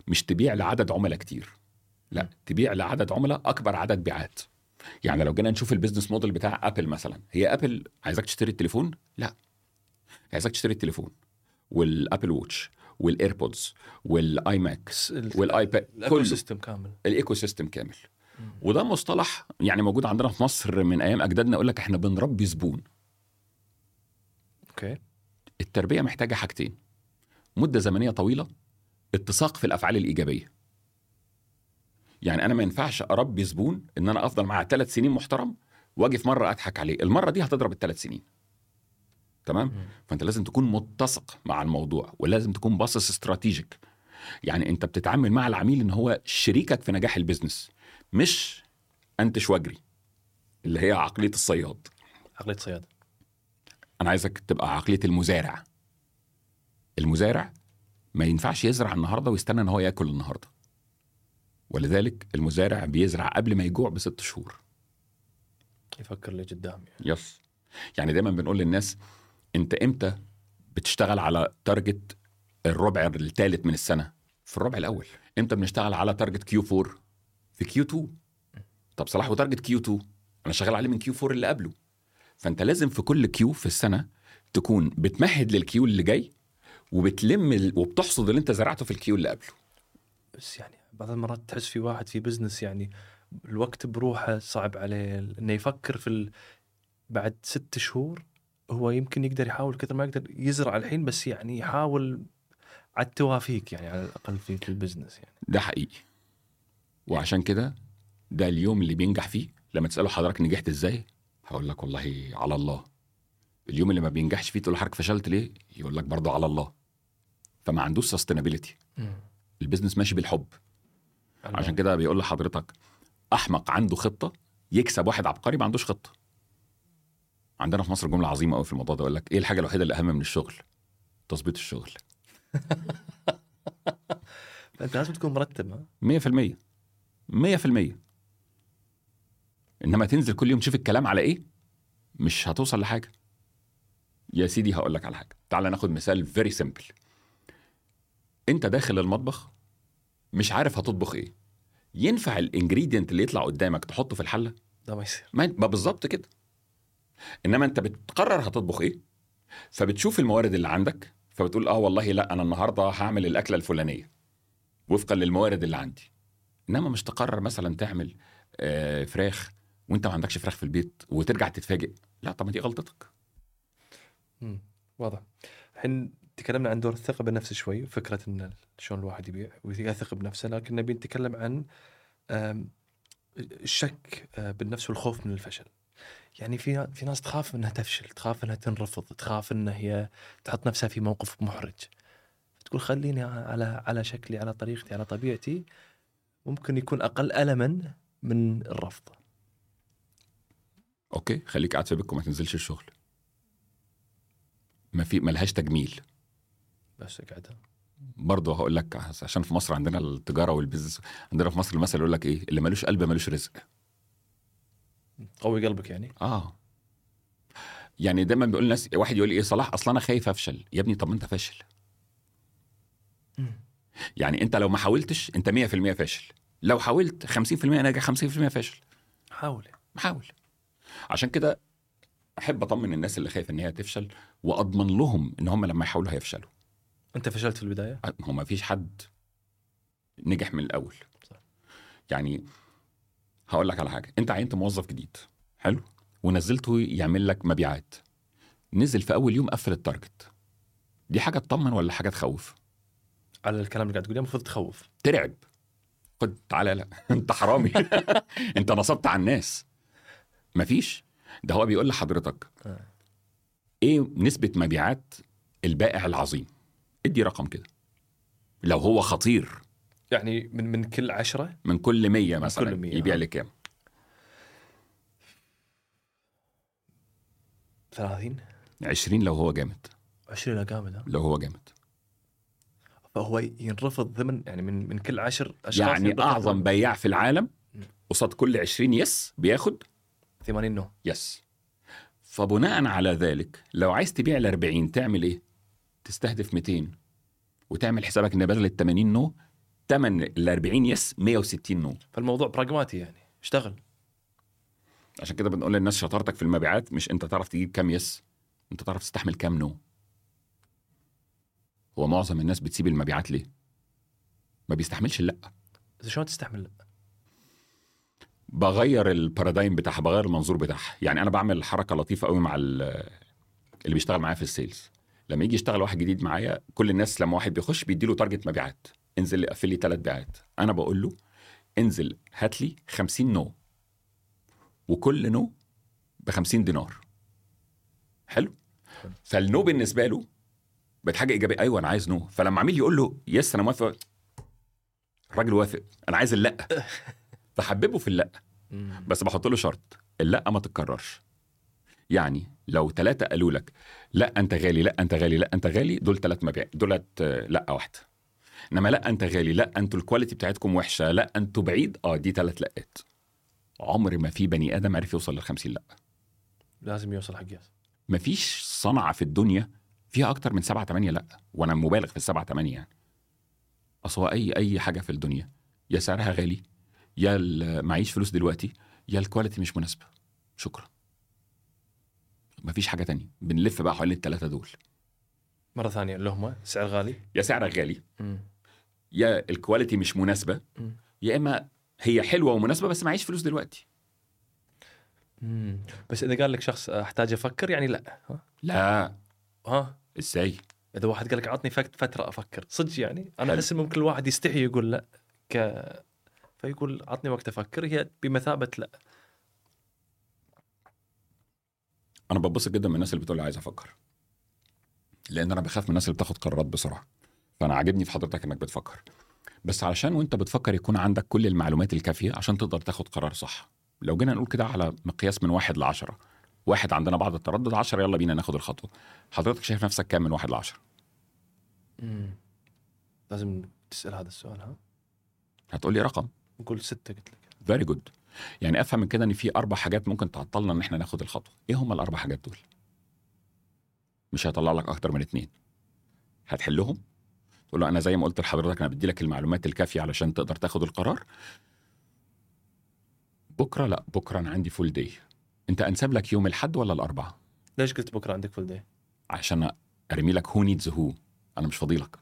مش تبيع لعدد عملاء كتير لا م. تبيع لعدد عملاء اكبر عدد بيعات يعني لو جينا نشوف البيزنس موديل بتاع ابل مثلا هي ابل عايزاك تشتري التليفون لا عايزاك تشتري التليفون والابل ووتش والايربودز والاي ماك س- ال- والايباد الايكو كله سيستم كامل الايكو سيستم كامل مم. وده مصطلح يعني موجود عندنا في مصر من ايام اجدادنا يقول لك احنا بنربي زبون اوكي التربيه محتاجه حاجتين مده زمنيه طويله اتساق في الافعال الايجابيه يعني انا ما ينفعش اربي زبون ان انا افضل معاه ثلاث سنين محترم واجي في مره اضحك عليه المره دي هتضرب الثلاث سنين تمام مم. فانت لازم تكون متسق مع الموضوع ولازم تكون باصص استراتيجيك يعني انت بتتعامل مع العميل ان هو شريكك في نجاح البيزنس مش انتش واجري اللي هي عقليه الصياد عقليه صياده انا عايزك تبقى عقليه المزارع المزارع ما ينفعش يزرع النهارده ويستنى ان هو ياكل النهارده ولذلك المزارع بيزرع قبل ما يجوع بست شهور يفكر لي قدام يعني. يس يعني دايما بنقول للناس انت امتى بتشتغل على تارجت الربع الثالث من السنه في الربع الاول امتى بنشتغل على تارجت كيو 4 في كيو 2 طب صلاح وتارجت كيو 2 انا شغال عليه من كيو 4 اللي قبله فانت لازم في كل كيو في السنه تكون بتمهد للكيو اللي جاي وبتلم ال- وبتحصد اللي انت زرعته في الكيو اللي قبله بس يعني بعض المرات تحس في واحد في بزنس يعني الوقت بروحه صعب عليه انه يفكر في ال... بعد ست شهور هو يمكن يقدر يحاول كثر ما يقدر يزرع الحين بس يعني يحاول على التوافيق يعني على الاقل في في البزنس يعني ده حقيقي وعشان كده ده اليوم اللي بينجح فيه لما تساله حضرتك نجحت ازاي هقول لك والله على الله اليوم اللي ما بينجحش فيه تقول له حضرتك فشلت ليه يقول لك برضه على الله فما عندوش سستينابيلتي البيزنس ماشي بالحب عشان كده بيقول لحضرتك احمق عنده خطه يكسب واحد عبقري ما عندوش خطه عندنا في مصر جمله عظيمه قوي في الموضوع ده يقول لك ايه الحاجه الوحيده اللي اهم من الشغل تظبيط الشغل انت لازم تكون مرتب ها 100% 100% انما تنزل كل يوم تشوف الكلام على ايه مش هتوصل لحاجه يا سيدي هقول لك على حاجه تعال ناخد مثال فيري سيمبل انت داخل المطبخ مش عارف هتطبخ ايه ينفع الانجريدينت اللي يطلع قدامك تحطه في الحله ده ما يصير ما ما بالظبط كده انما انت بتقرر هتطبخ ايه فبتشوف الموارد اللي عندك فبتقول اه والله لا انا النهارده هعمل الاكله الفلانيه وفقا للموارد اللي عندي انما مش تقرر مثلا تعمل آه فراخ وانت ما عندكش فراخ في البيت وترجع تتفاجئ لا طب ما دي غلطتك مم. واضح الحين تكلمنا عن دور الثقه بالنفس شوي وفكره ان شلون الواحد يبيع ويثق بنفسه لكن نبي نتكلم عن آم، الشك آه، بالنفس والخوف من الفشل يعني في في ناس تخاف انها تفشل تخاف انها تنرفض تخاف ان هي تحط نفسها في موقف محرج تقول خليني على على شكلي على طريقتي على طبيعتي ممكن يكون اقل الما من الرفض اوكي خليك قاعد في بيتك وما تنزلش الشغل ما في ملهاش تجميل بس قاعدة برضه هقول لك عشان في مصر عندنا التجاره والبيزنس عندنا في مصر المثل يقول لك ايه اللي ملوش قلب ملوش رزق قوي قلبك يعني اه يعني دايما بيقول الناس واحد يقول لي ايه صلاح اصل انا خايف افشل يا ابني طب ما انت فاشل يعني انت لو ما حاولتش انت 100% فاشل لو حاولت 50% ناجح 50% فاشل حاول حاول عشان كده احب اطمن الناس اللي خايفه ان هي تفشل واضمن لهم ان هم لما يحاولوا هيفشلوا انت فشلت في البدايه هو ما فيش حد نجح من الاول صح. يعني هقول لك على حاجه انت عينت موظف جديد حلو ونزلته يعمل لك مبيعات نزل في اول يوم قفل التارجت دي حاجه تطمن ولا حاجه تخوف على الكلام اللي قاعد تقوله المفروض تخوف ترعب خد تعالى لا انت حرامي انت نصبت على الناس مفيش ده هو بيقول لحضرتك آه. ايه نسبه مبيعات البائع العظيم ادي رقم كده لو هو خطير يعني من من كل عشرة من كل 100 مثلا كل 100 يبيع آه. لي كام 30 20 لو هو جامد 20 جامد ها لو هو جامد فهو ينرفض ضمن يعني من من كل عشر اشخاص يعني ينرفض اعظم ضمن بياع في العالم مم. قصاد كل 20 يس بياخد 80 نو يس فبناء على ذلك لو عايز تبيع ل 40 تعمل ايه؟ تستهدف 200 وتعمل حسابك ان بدل ال 80 نو ثمن ال 40 يس 160 نو فالموضوع براغماتي يعني اشتغل عشان كده بنقول للناس شطارتك في المبيعات مش انت تعرف تجيب كام يس انت تعرف تستحمل كام نو هو معظم الناس بتسيب المبيعات ليه ما بيستحملش لا بس شلون تستحمل بغير البارادايم بتاعها بغير المنظور بتاعها يعني انا بعمل حركه لطيفه قوي مع ال- اللي بيشتغل معايا في السيلز لما يجي يشتغل واحد جديد معايا كل الناس لما واحد بيخش بيديله تارجت مبيعات انزل قفل لي ثلاث بيعات انا بقول له انزل هات لي 50 نو وكل نو ب 50 دينار حلو فالنو بالنسبه له بقت حاجه ايجابيه ايوه انا عايز نو فلما عميل يقول له يس انا موافق الراجل وافق انا عايز اللا فحببه في اللا بس بحط له شرط اللا ما تتكررش يعني لو ثلاثة قالوا لك لا انت غالي لا انت غالي لا انت غالي دول ثلاث مبيع دولت آه، لا واحده انما لا انت غالي لا انتوا الكواليتي بتاعتكم وحشه لا انتوا بعيد اه دي ثلاث لقات عمر ما في بني ادم عرف يوصل لل 50 لا لازم يوصل حق ياس مفيش صنعه في الدنيا فيها اكتر من سبعة تمانية لا وانا مبالغ في السبعة تمانية يعني اصل هو اي اي حاجه في الدنيا يا سعرها غالي يا ال- معيش فلوس دلوقتي يا الكواليتي مش مناسبه شكرا مفيش حاجه تانية بنلف بقى حوالين الثلاثه دول مره ثانيه اللي هم سعر غالي يا سعرها غالي يا الكواليتي مش مناسبه مم. يا اما هي حلوه ومناسبه بس معيش فلوس دلوقتي مم. بس اذا قال لك شخص احتاج افكر يعني لا ها لا ها ازاي اذا واحد قال لك عطني فك- فتره افكر صدق يعني انا حلو. احس إن ممكن الواحد يستحي يقول لا ك فيقول عطني وقت افكر هي بمثابه لا انا ببسط جدا من الناس اللي بتقول لي عايز افكر لان انا بخاف من الناس اللي بتاخد قرارات بسرعه فانا عاجبني في حضرتك انك بتفكر بس علشان وانت بتفكر يكون عندك كل المعلومات الكافيه عشان تقدر تاخد قرار صح لو جينا نقول كده على مقياس من واحد لعشرة واحد عندنا بعض التردد عشرة يلا بينا ناخد الخطوة حضرتك شايف نفسك كام من واحد لعشرة لازم تسال هذا السؤال ها هتقول لي رقم نقول ستة قلت لك فيري جود يعني افهم من كده ان في اربع حاجات ممكن تعطلنا ان احنا ناخد الخطوه ايه هم الاربع حاجات دول مش هيطلع لك اكتر من اتنين هتحلهم تقول له انا زي ما قلت لحضرتك انا بدي لك المعلومات الكافيه علشان تقدر تاخد القرار بكره لا بكره انا عندي فول داي انت انسب لك يوم الاحد ولا الاربعاء ليش قلت بكره عندك فول داي؟ عشان ارمي لك هو نيدز هو انا مش فاضيلك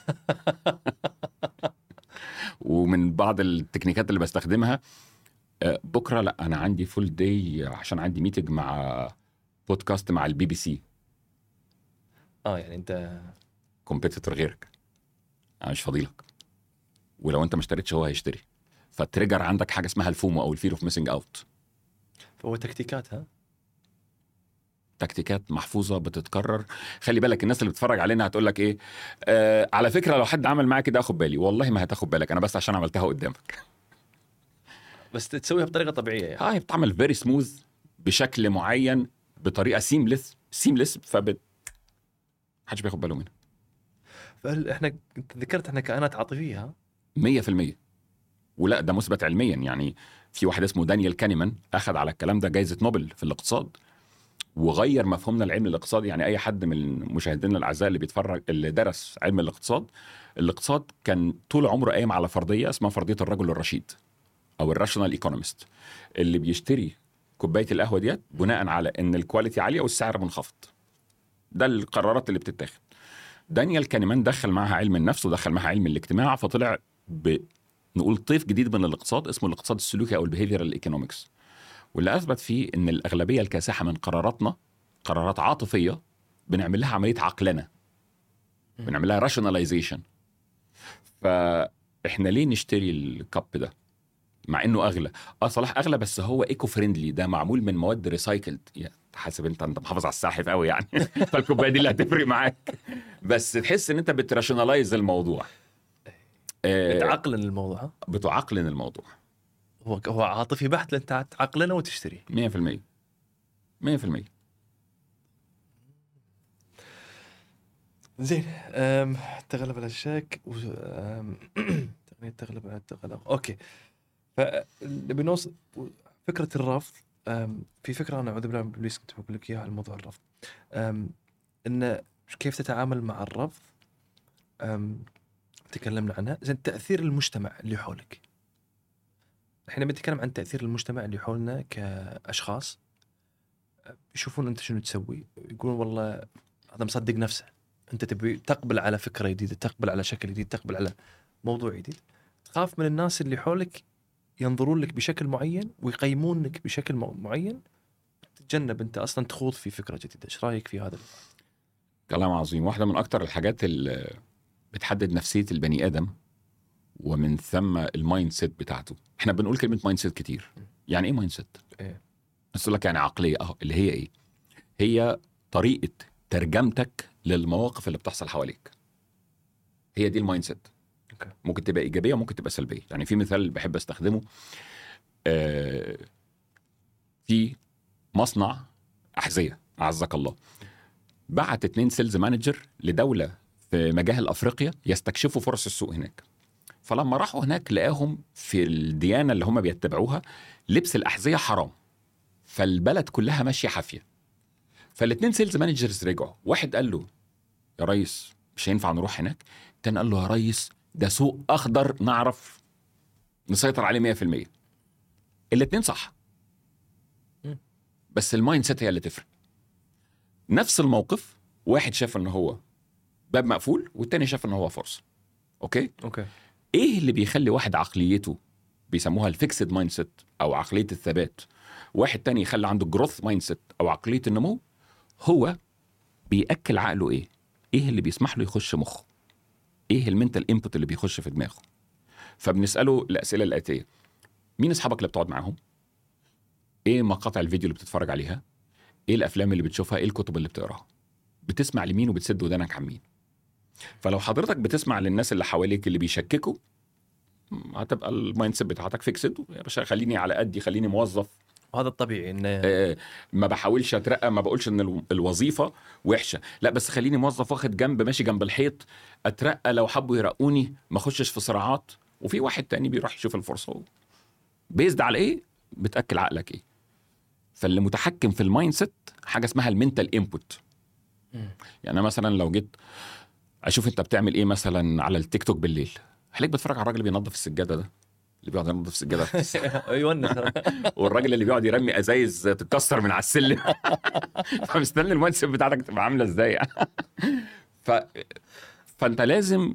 ومن بعض التكنيكات اللي بستخدمها آه، بكره لا انا عندي فول داي عشان عندي ميتنج مع بودكاست مع البي بي سي اه يعني انت كومبيتيتور غيرك انا مش فاضيلك ولو انت ما اشتريتش هو هيشتري فالتريجر عندك حاجه اسمها الفومو او الفير اوف ميسنج اوت فهو تكتيكات ها؟ تكتيكات محفوظه بتتكرر خلي بالك الناس اللي بتتفرج علينا هتقول لك ايه آه على فكره لو حد عمل معاك كده اخد بالي والله ما هتاخد بالك انا بس عشان عملتها قدامك بس تسويها بطريقه طبيعيه يعني اه هي بتعمل فيري سموث بشكل معين بطريقه سيمليس سيمليس فبت محدش بياخد باله منها فهل احنا انت ذكرت احنا كائنات عاطفيه ها؟ 100% ولا ده مثبت علميا يعني في واحد اسمه دانيال كانيمان اخذ على الكلام ده جائزه نوبل في الاقتصاد وغير مفهومنا العلم الاقتصادي يعني اي حد من مشاهدينا الاعزاء اللي بيتفرج اللي درس علم الاقتصاد الاقتصاد كان طول عمره قايم على فرضيه اسمها فرضيه الرجل الرشيد او الراشونال ايكونومست اللي بيشتري كوبايه القهوه ديت بناء على ان الكواليتي عاليه والسعر منخفض ده القرارات اللي بتتاخد دانيال كانيمان دخل معها علم النفس ودخل معها علم الاجتماع فطلع ب نقول طيف جديد من الاقتصاد اسمه الاقتصاد السلوكي او البيهيفيرال ايكونومكس واللي اثبت فيه ان الاغلبيه الكاسحه من قراراتنا قرارات عاطفيه بنعمل لها عمليه عقلنه بنعمل لها راشوناليزيشن فاحنا ليه نشتري الكب ده مع انه اغلى اه صلاح اغلى بس هو ايكو فريندلي ده معمول من مواد ريسايكلد يعني حاسب انت انت محافظ على الساحف قوي يعني فالكوبايه دي اللي هتفرق معاك بس تحس ان انت بتراشوناليز الموضوع آه، تعقلن الموضوع ها؟ بتعقلن الموضوع هو هو عاطفي بحت لان تعقلنه وتشتري 100% 100% زين أم، تغلب على الشك و... أم، تقنية تغلب على التغلب اوكي فنبي نوصل فكرة الرفض أم، في فكرة انا اعوذ بالله من ابليس كنت بقول لك اياها على موضوع الرفض أم، ان كيف تتعامل مع الرفض أم، تكلمنا عنها زين تاثير المجتمع اللي حولك احنا بنتكلم عن تاثير المجتمع اللي حولنا كاشخاص يشوفون انت شنو تسوي يقولون والله هذا مصدق نفسه انت تبي تقبل على فكره جديده تقبل على شكل جديد تقبل على موضوع جديد تخاف من الناس اللي حولك ينظرون لك بشكل معين ويقيمونك بشكل مع- معين تتجنب انت اصلا تخوض في فكره جديده ايش رايك في هذا كلام عظيم واحدة من أكتر الحاجات اللي بتحدد نفسية البني آدم ومن ثم المايند سيت بتاعته احنا بنقول كلمة مايند سيت كتير يعني ايه مايند سيت؟ إيه؟ بس أقول لك يعني عقلية اه اللي هي ايه؟ هي طريقة ترجمتك للمواقف اللي بتحصل حواليك هي دي المايند سيت أوكي. ممكن تبقى إيجابية وممكن تبقى سلبية يعني في مثال بحب استخدمه آه في مصنع أحذية أعزك الله بعت اتنين سيلز مانجر لدولة في مجاهل أفريقيا يستكشفوا فرص السوق هناك فلما راحوا هناك لقاهم في الديانة اللي هم بيتبعوها لبس الأحذية حرام فالبلد كلها ماشية حافية فالاتنين سيلز مانجرز رجعوا واحد قال له يا ريس مش هينفع نروح هناك التاني قال له يا ريس ده سوق أخضر نعرف نسيطر عليه 100% الاتنين صح مم. بس المايند سيت هي اللي تفرق نفس الموقف واحد شاف ان هو باب مقفول والتاني شاف ان هو فرصه اوكي اوكي ايه اللي بيخلي واحد عقليته بيسموها الفيكسد مايند سيت او عقليه الثبات واحد تاني يخلي عنده جروث مايند سيت او عقليه النمو هو بياكل عقله ايه ايه اللي بيسمح له يخش مخه ايه المنتال انبوت اللي بيخش في دماغه فبنساله الاسئله الاتيه مين اصحابك اللي بتقعد معاهم ايه مقاطع الفيديو اللي بتتفرج عليها ايه الافلام اللي بتشوفها ايه الكتب اللي بتقراها بتسمع لمين وبتسد ودانك عن مين فلو حضرتك بتسمع للناس اللي حواليك اللي بيشككوا م، هتبقى المايند سيت بتاعتك فيكسد يا باشا خليني على قدي خليني موظف وهذا الطبيعي انه آه، ما بحاولش اترقى ما بقولش ان الو- الوظيفه وحشه لا بس خليني موظف واخد جنب ماشي جنب الحيط اترقى لو حبوا يرقوني ما اخشش في صراعات وفي واحد تاني بيروح يشوف الفرصه بيزد على ايه بتاكل عقلك ايه فاللي متحكم في المايند سيت حاجه اسمها المنتال انبوت مم. يعني أنا مثلا لو جيت اشوف انت بتعمل ايه مثلا على التيك توك بالليل هلاقيك بتفرج على الراجل اللي بينظف السجاده ده اللي بيقعد ينظف السجاده يونس والراجل اللي بيقعد يرمي ازايز تتكسر من على السلم فمستني المايند سيت بتاعتك تبقى عامله ازاي ف... فانت لازم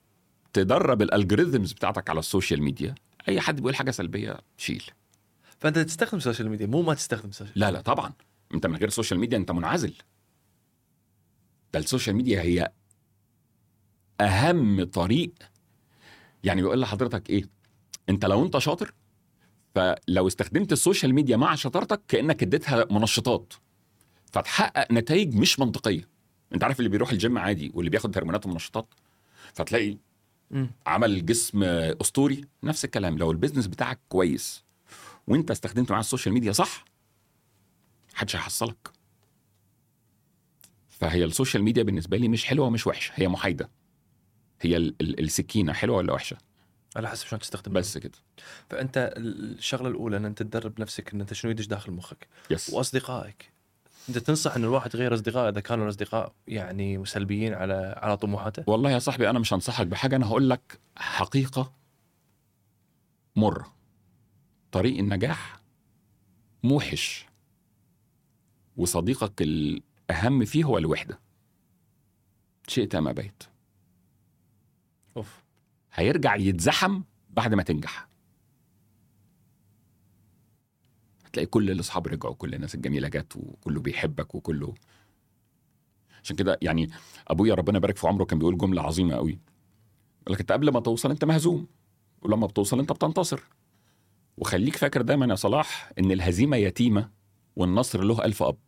تدرب الالجوريزمز بتاعتك على السوشيال ميديا اي حد بيقول حاجه سلبيه شيل فانت تستخدم السوشيال ميديا مو ما تستخدم السوشيال لا لا طبعا انت من غير السوشيال ميديا انت منعزل ده السوشيال ميديا هي اهم طريق يعني بيقول لحضرتك ايه انت لو انت شاطر فلو استخدمت السوشيال ميديا مع شطارتك كانك اديتها منشطات فتحقق نتائج مش منطقيه انت عارف اللي بيروح الجيم عادي واللي بياخد هرمونات ومنشطات فتلاقي مم. عمل جسم اسطوري نفس الكلام لو البيزنس بتاعك كويس وانت استخدمت معاه السوشيال ميديا صح محدش هيحصلك فهي السوشيال ميديا بالنسبه لي مش حلوه ومش وحشه هي محايده هي ال- ال- السكينه حلوه ولا وحشه على حسب شلون تستخدم بس كده فانت الشغله الاولى ان انت تدرب نفسك ان انت شنو يدش داخل مخك يس واصدقائك انت تنصح ان الواحد يغير اصدقائه اذا كانوا الاصدقاء يعني سلبيين على على طموحاته والله يا صاحبي انا مش هنصحك بحاجه انا هقول لك حقيقه مره طريق النجاح موحش وصديقك الاهم فيه هو الوحده شئت ام ابيت اوف هيرجع يتزحم بعد ما تنجح هتلاقي كل الاصحاب رجعوا كل الناس الجميله جت وكله بيحبك وكله عشان كده يعني ابويا ربنا يبارك في عمره كان بيقول جمله عظيمه قوي يقول لك انت قبل ما توصل انت مهزوم ولما بتوصل انت بتنتصر وخليك فاكر دايما يا صلاح ان الهزيمه يتيمه والنصر له ألف اب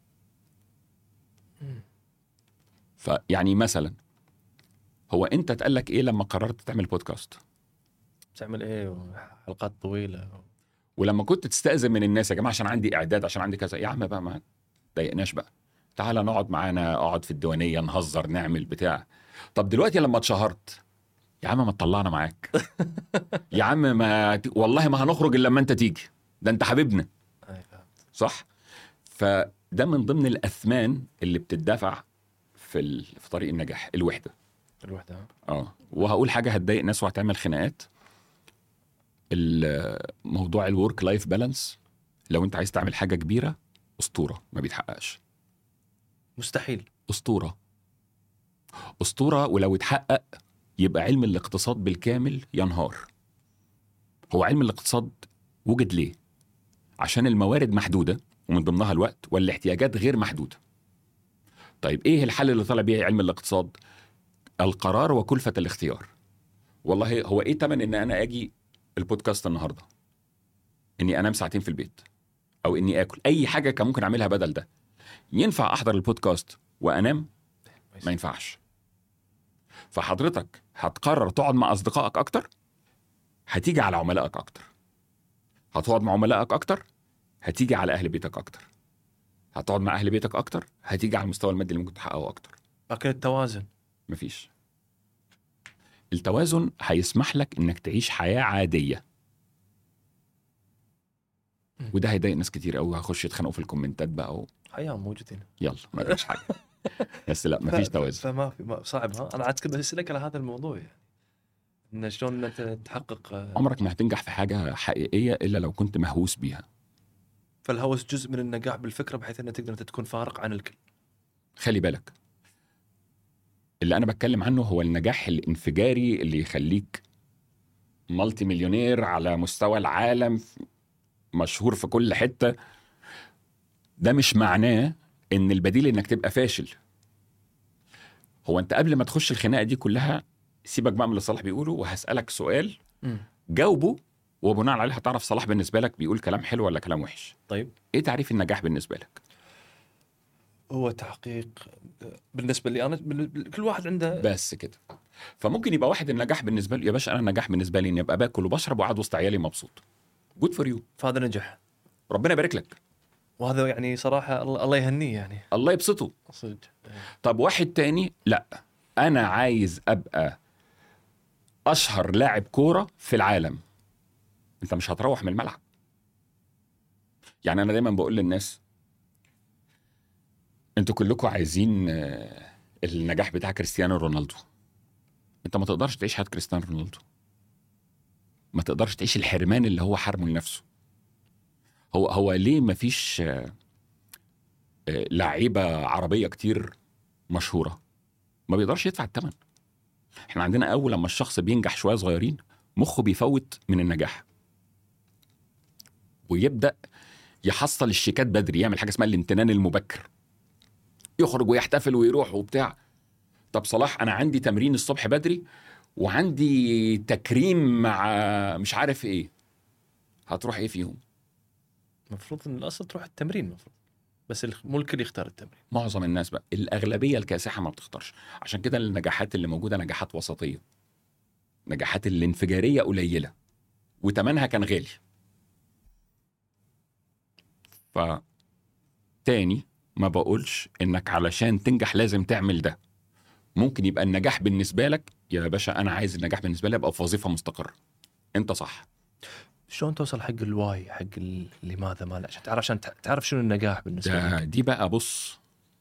فيعني مثلا هو انت اتقال لك ايه لما قررت تعمل بودكاست تعمل ايه حلقات طويله ولما كنت تستأذن من الناس يا جماعه عشان عندي اعداد عشان عندي كذا يا عم بقى ما تضايقناش بقى تعالى نقعد معانا اقعد في الديوانيه نهزر نعمل بتاع طب دلوقتي لما اتشهرت يا عم ما تطلعنا معاك يا عم ما ت- والله ما هنخرج الا لما انت تيجي ده انت حبيبنا أي فهمت. صح فده من ضمن الاثمان اللي بتدفع في ال... في طريق النجاح الوحده الوحده ها؟ اه وهقول حاجه هتضايق ناس وهتعمل خناقات ال- موضوع الورك لايف بالانس لو انت عايز تعمل حاجه كبيره اسطوره ما بيتحققش مستحيل اسطوره اسطوره ولو اتحقق يبقى علم الاقتصاد بالكامل ينهار هو علم الاقتصاد وجد ليه عشان الموارد محدوده ومن ضمنها الوقت والاحتياجات غير محدوده طيب ايه الحل اللي طلع بيه علم الاقتصاد القرار وكلفه الاختيار والله هو ايه تمن ان انا اجي البودكاست النهارده اني انام ساعتين في البيت او اني اكل اي حاجه كان ممكن اعملها بدل ده ينفع احضر البودكاست وانام ما ينفعش فحضرتك هتقرر تقعد مع اصدقائك اكتر هتيجي على عملائك اكتر هتقعد مع عملائك اكتر هتيجي على اهل بيتك اكتر هتقعد مع اهل بيتك اكتر هتيجي على المستوى المادي اللي ممكن تحققه اكتر لكن التوازن مفيش التوازن هيسمح لك انك تعيش حياه عاديه مم. وده هيضايق ناس كتير قوي هخش يتخانقوا في الكومنتات بقى و... حياه موجودين يلا ما فيش حاجه بس لا مفيش ف- توازن فما في ما صعب ها انا عاد كنت اسالك على هذا الموضوع يعني ان شلون انت تحقق آه، عمرك ما هتنجح في حاجه حقيقيه الا لو كنت مهووس بيها فالهوس جزء من النجاح بالفكره بحيث انك تقدر أنت تكون فارق عن الكل خلي بالك اللي انا بتكلم عنه هو النجاح الانفجاري اللي يخليك مالتي مليونير على مستوى العالم مشهور في كل حته ده مش معناه ان البديل انك تبقى فاشل هو انت قبل ما تخش الخناقه دي كلها سيبك بقى من اللي صلاح بيقوله وهسالك سؤال جاوبه وبناء عليه هتعرف صلاح بالنسبه لك بيقول كلام حلو ولا كلام وحش طيب ايه تعريف النجاح بالنسبه لك هو تحقيق بالنسبه لي انا بال- كل واحد عنده بس كده فممكن يبقى واحد النجاح بالنسبه له يا باشا انا النجاح بالنسبه لي اني ابقى باكل وبشرب وقاعد وسط عيالي مبسوط جود فور يو فهذا نجح ربنا يبارك لك وهذا يعني صراحه الله الله يهنيه يعني الله يبسطه صدق طب واحد تاني لا انا عايز ابقى اشهر لاعب كوره في العالم انت مش هتروح من الملعب يعني انا دايما بقول للناس انتوا كلكم عايزين آه، النجاح بتاع كريستيانو رونالدو انت ما تقدرش تعيش حياه كريستيانو رونالدو ما تقدرش تعيش الحرمان اللي هو حرمه لنفسه هو هو ليه ما فيش آه، آه، لعيبه عربيه كتير مشهوره ما بيقدرش يدفع الثمن احنا عندنا اول لما الشخص بينجح شويه صغيرين مخه بيفوت من النجاح ويبدا يحصل الشيكات بدري يعمل حاجه اسمها الامتنان المبكر يخرج ويحتفل ويروح وبتاع طب صلاح انا عندي تمرين الصبح بدري وعندي تكريم مع مش عارف ايه هتروح ايه فيهم المفروض ان الاصل تروح التمرين المفروض بس الخ- مو الكل يختار التمرين معظم الناس بقى الاغلبيه الكاسحه ما بتختارش عشان كده النجاحات اللي موجوده نجاحات وسطيه نجاحات الانفجاريه قليله وتمنها كان غالي ف تاني ما بقولش انك علشان تنجح لازم تعمل ده ممكن يبقى النجاح بالنسبه لك يا باشا انا عايز النجاح بالنسبه لي ابقى في وظيفه مستقره انت صح شلون توصل حق الواي حق ال- لماذا ما لا عشان تعرف عشان تع- تعرف شنو النجاح بالنسبه ده لك دي بقى بص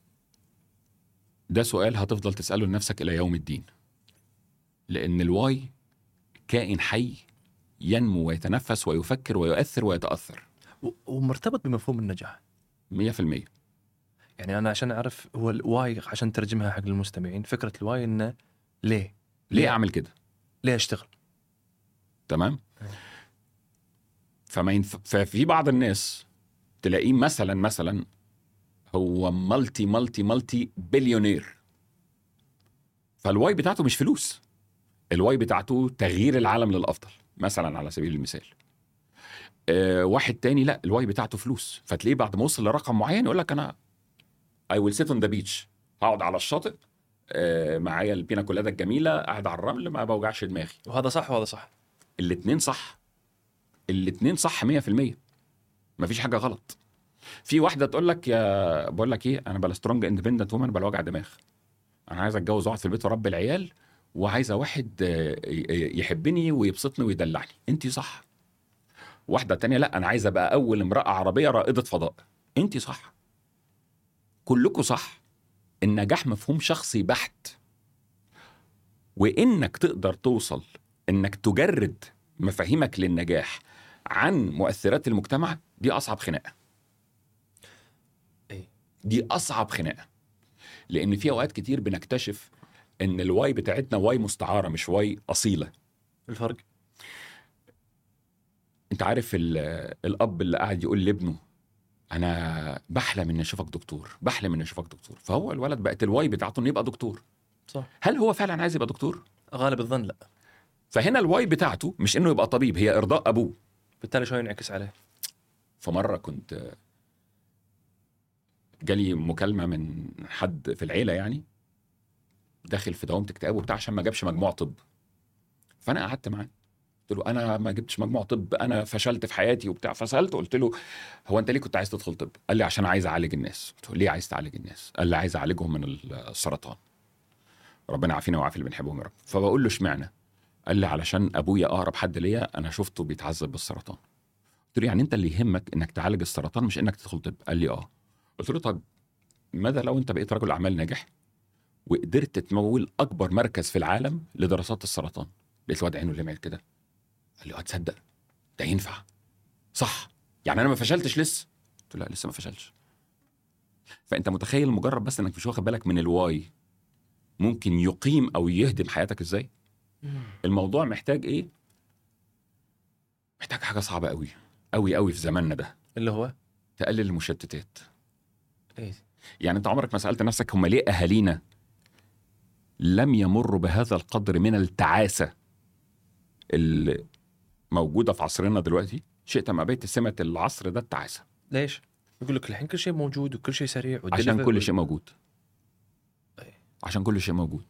ده سؤال هتفضل تسأله لنفسك إلى يوم الدين لأن الواي كائن حي ينمو ويتنفس ويفكر ويؤثر ويتأثر و- ومرتبط بمفهوم النجاح مية في المية يعني انا عشان اعرف هو الواي عشان ترجمها حق المستمعين فكره الواي انه ليه؟ ليه أعمل كده ليه اشتغل؟ تمام أيوة. فما ينف... ففي بعض الناس تلاقيه مثلا مثلا هو مالتي مالتي مالتي بليونير فالواي بتاعته مش فلوس الواي بتاعته تغيير العالم للافضل مثلا على سبيل المثال آه واحد تاني لا الواي بتاعته فلوس فتلاقيه بعد ما وصل لرقم معين يقول لك انا اي ويل سيت اون ذا بيتش هقعد على الشاطئ آه معايا البينا كولادا الجميله قاعد على الرمل ما بوجعش دماغي وهذا صح وهذا صح الاتنين صح الاتنين صح 100% مفيش حاجه غلط في واحده تقول لك يا بقول لك ايه انا بلا سترونج اندبندنت وومن بلا وجع دماغ انا عايز اتجوز واقعد في البيت واربي العيال وعايزه واحد آه، ي- يحبني ويبسطني ويدلعني انت صح واحده تانية لا انا عايزه ابقى اول امراه عربيه رائده فضاء انت صح كلكم صح النجاح مفهوم شخصي بحت وانك تقدر توصل انك تجرد مفاهيمك للنجاح عن مؤثرات المجتمع دي اصعب خناقه إيه. دي اصعب خناقه لان في اوقات كتير بنكتشف ان الواي بتاعتنا واي مستعاره مش واي اصيله الفرق انت عارف ال- الاب اللي قاعد يقول لابنه انا بحلم ان اشوفك دكتور بحلم ان اشوفك دكتور فهو الولد بقت الواي بتاعته انه يبقى دكتور صح هل هو فعلا عايز يبقى دكتور غالب الظن لا فهنا الواي بتاعته مش انه يبقى طبيب هي ارضاء ابوه بالتالي شو ينعكس عليه فمره كنت جالي مكالمه من حد في العيله يعني داخل في دوامه اكتئاب وبتاع عشان ما جابش مجموع طب فانا قعدت معاه قلت له انا ما جبتش مجموع طب انا فشلت في حياتي وبتاع فسالته قلت له هو انت ليه كنت عايز تدخل طب قال لي عشان عايز اعالج الناس قلت له ليه عايز تعالج الناس قال لي عايز اعالجهم من السرطان ربنا يعافينا ويعافي اللي بنحبهم يا رب فبقول له اشمعنى قال لي علشان ابويا اقرب حد ليا انا شفته بيتعذب بالسرطان قلت له يعني انت اللي يهمك انك تعالج السرطان مش انك تدخل طب قال لي اه قلت له طب ماذا لو انت بقيت رجل اعمال ناجح وقدرت تمول اكبر مركز في العالم لدراسات السرطان لقيت الواد عينه لمعت كده قال لي اه تصدق ده ينفع صح يعني انا ما فشلتش لسه قلت له لا لسه ما فشلش فانت متخيل مجرد بس انك مش واخد بالك من الواي ممكن يقيم او يهدم حياتك ازاي الموضوع محتاج ايه محتاج حاجه صعبه قوي قوي قوي في زماننا ده اللي هو تقلل المشتتات ايه يعني انت عمرك ما سالت نفسك هم ليه اهالينا لم يمروا بهذا القدر من التعاسه اللي موجوده في عصرنا دلوقتي شئت ام ابيت سمه العصر ده التعاسه ليش؟ يقول لك الحين كل شيء موجود وكل شيء سريع عشان والدليفري- كل شيء موجود أي. عشان كل شيء موجود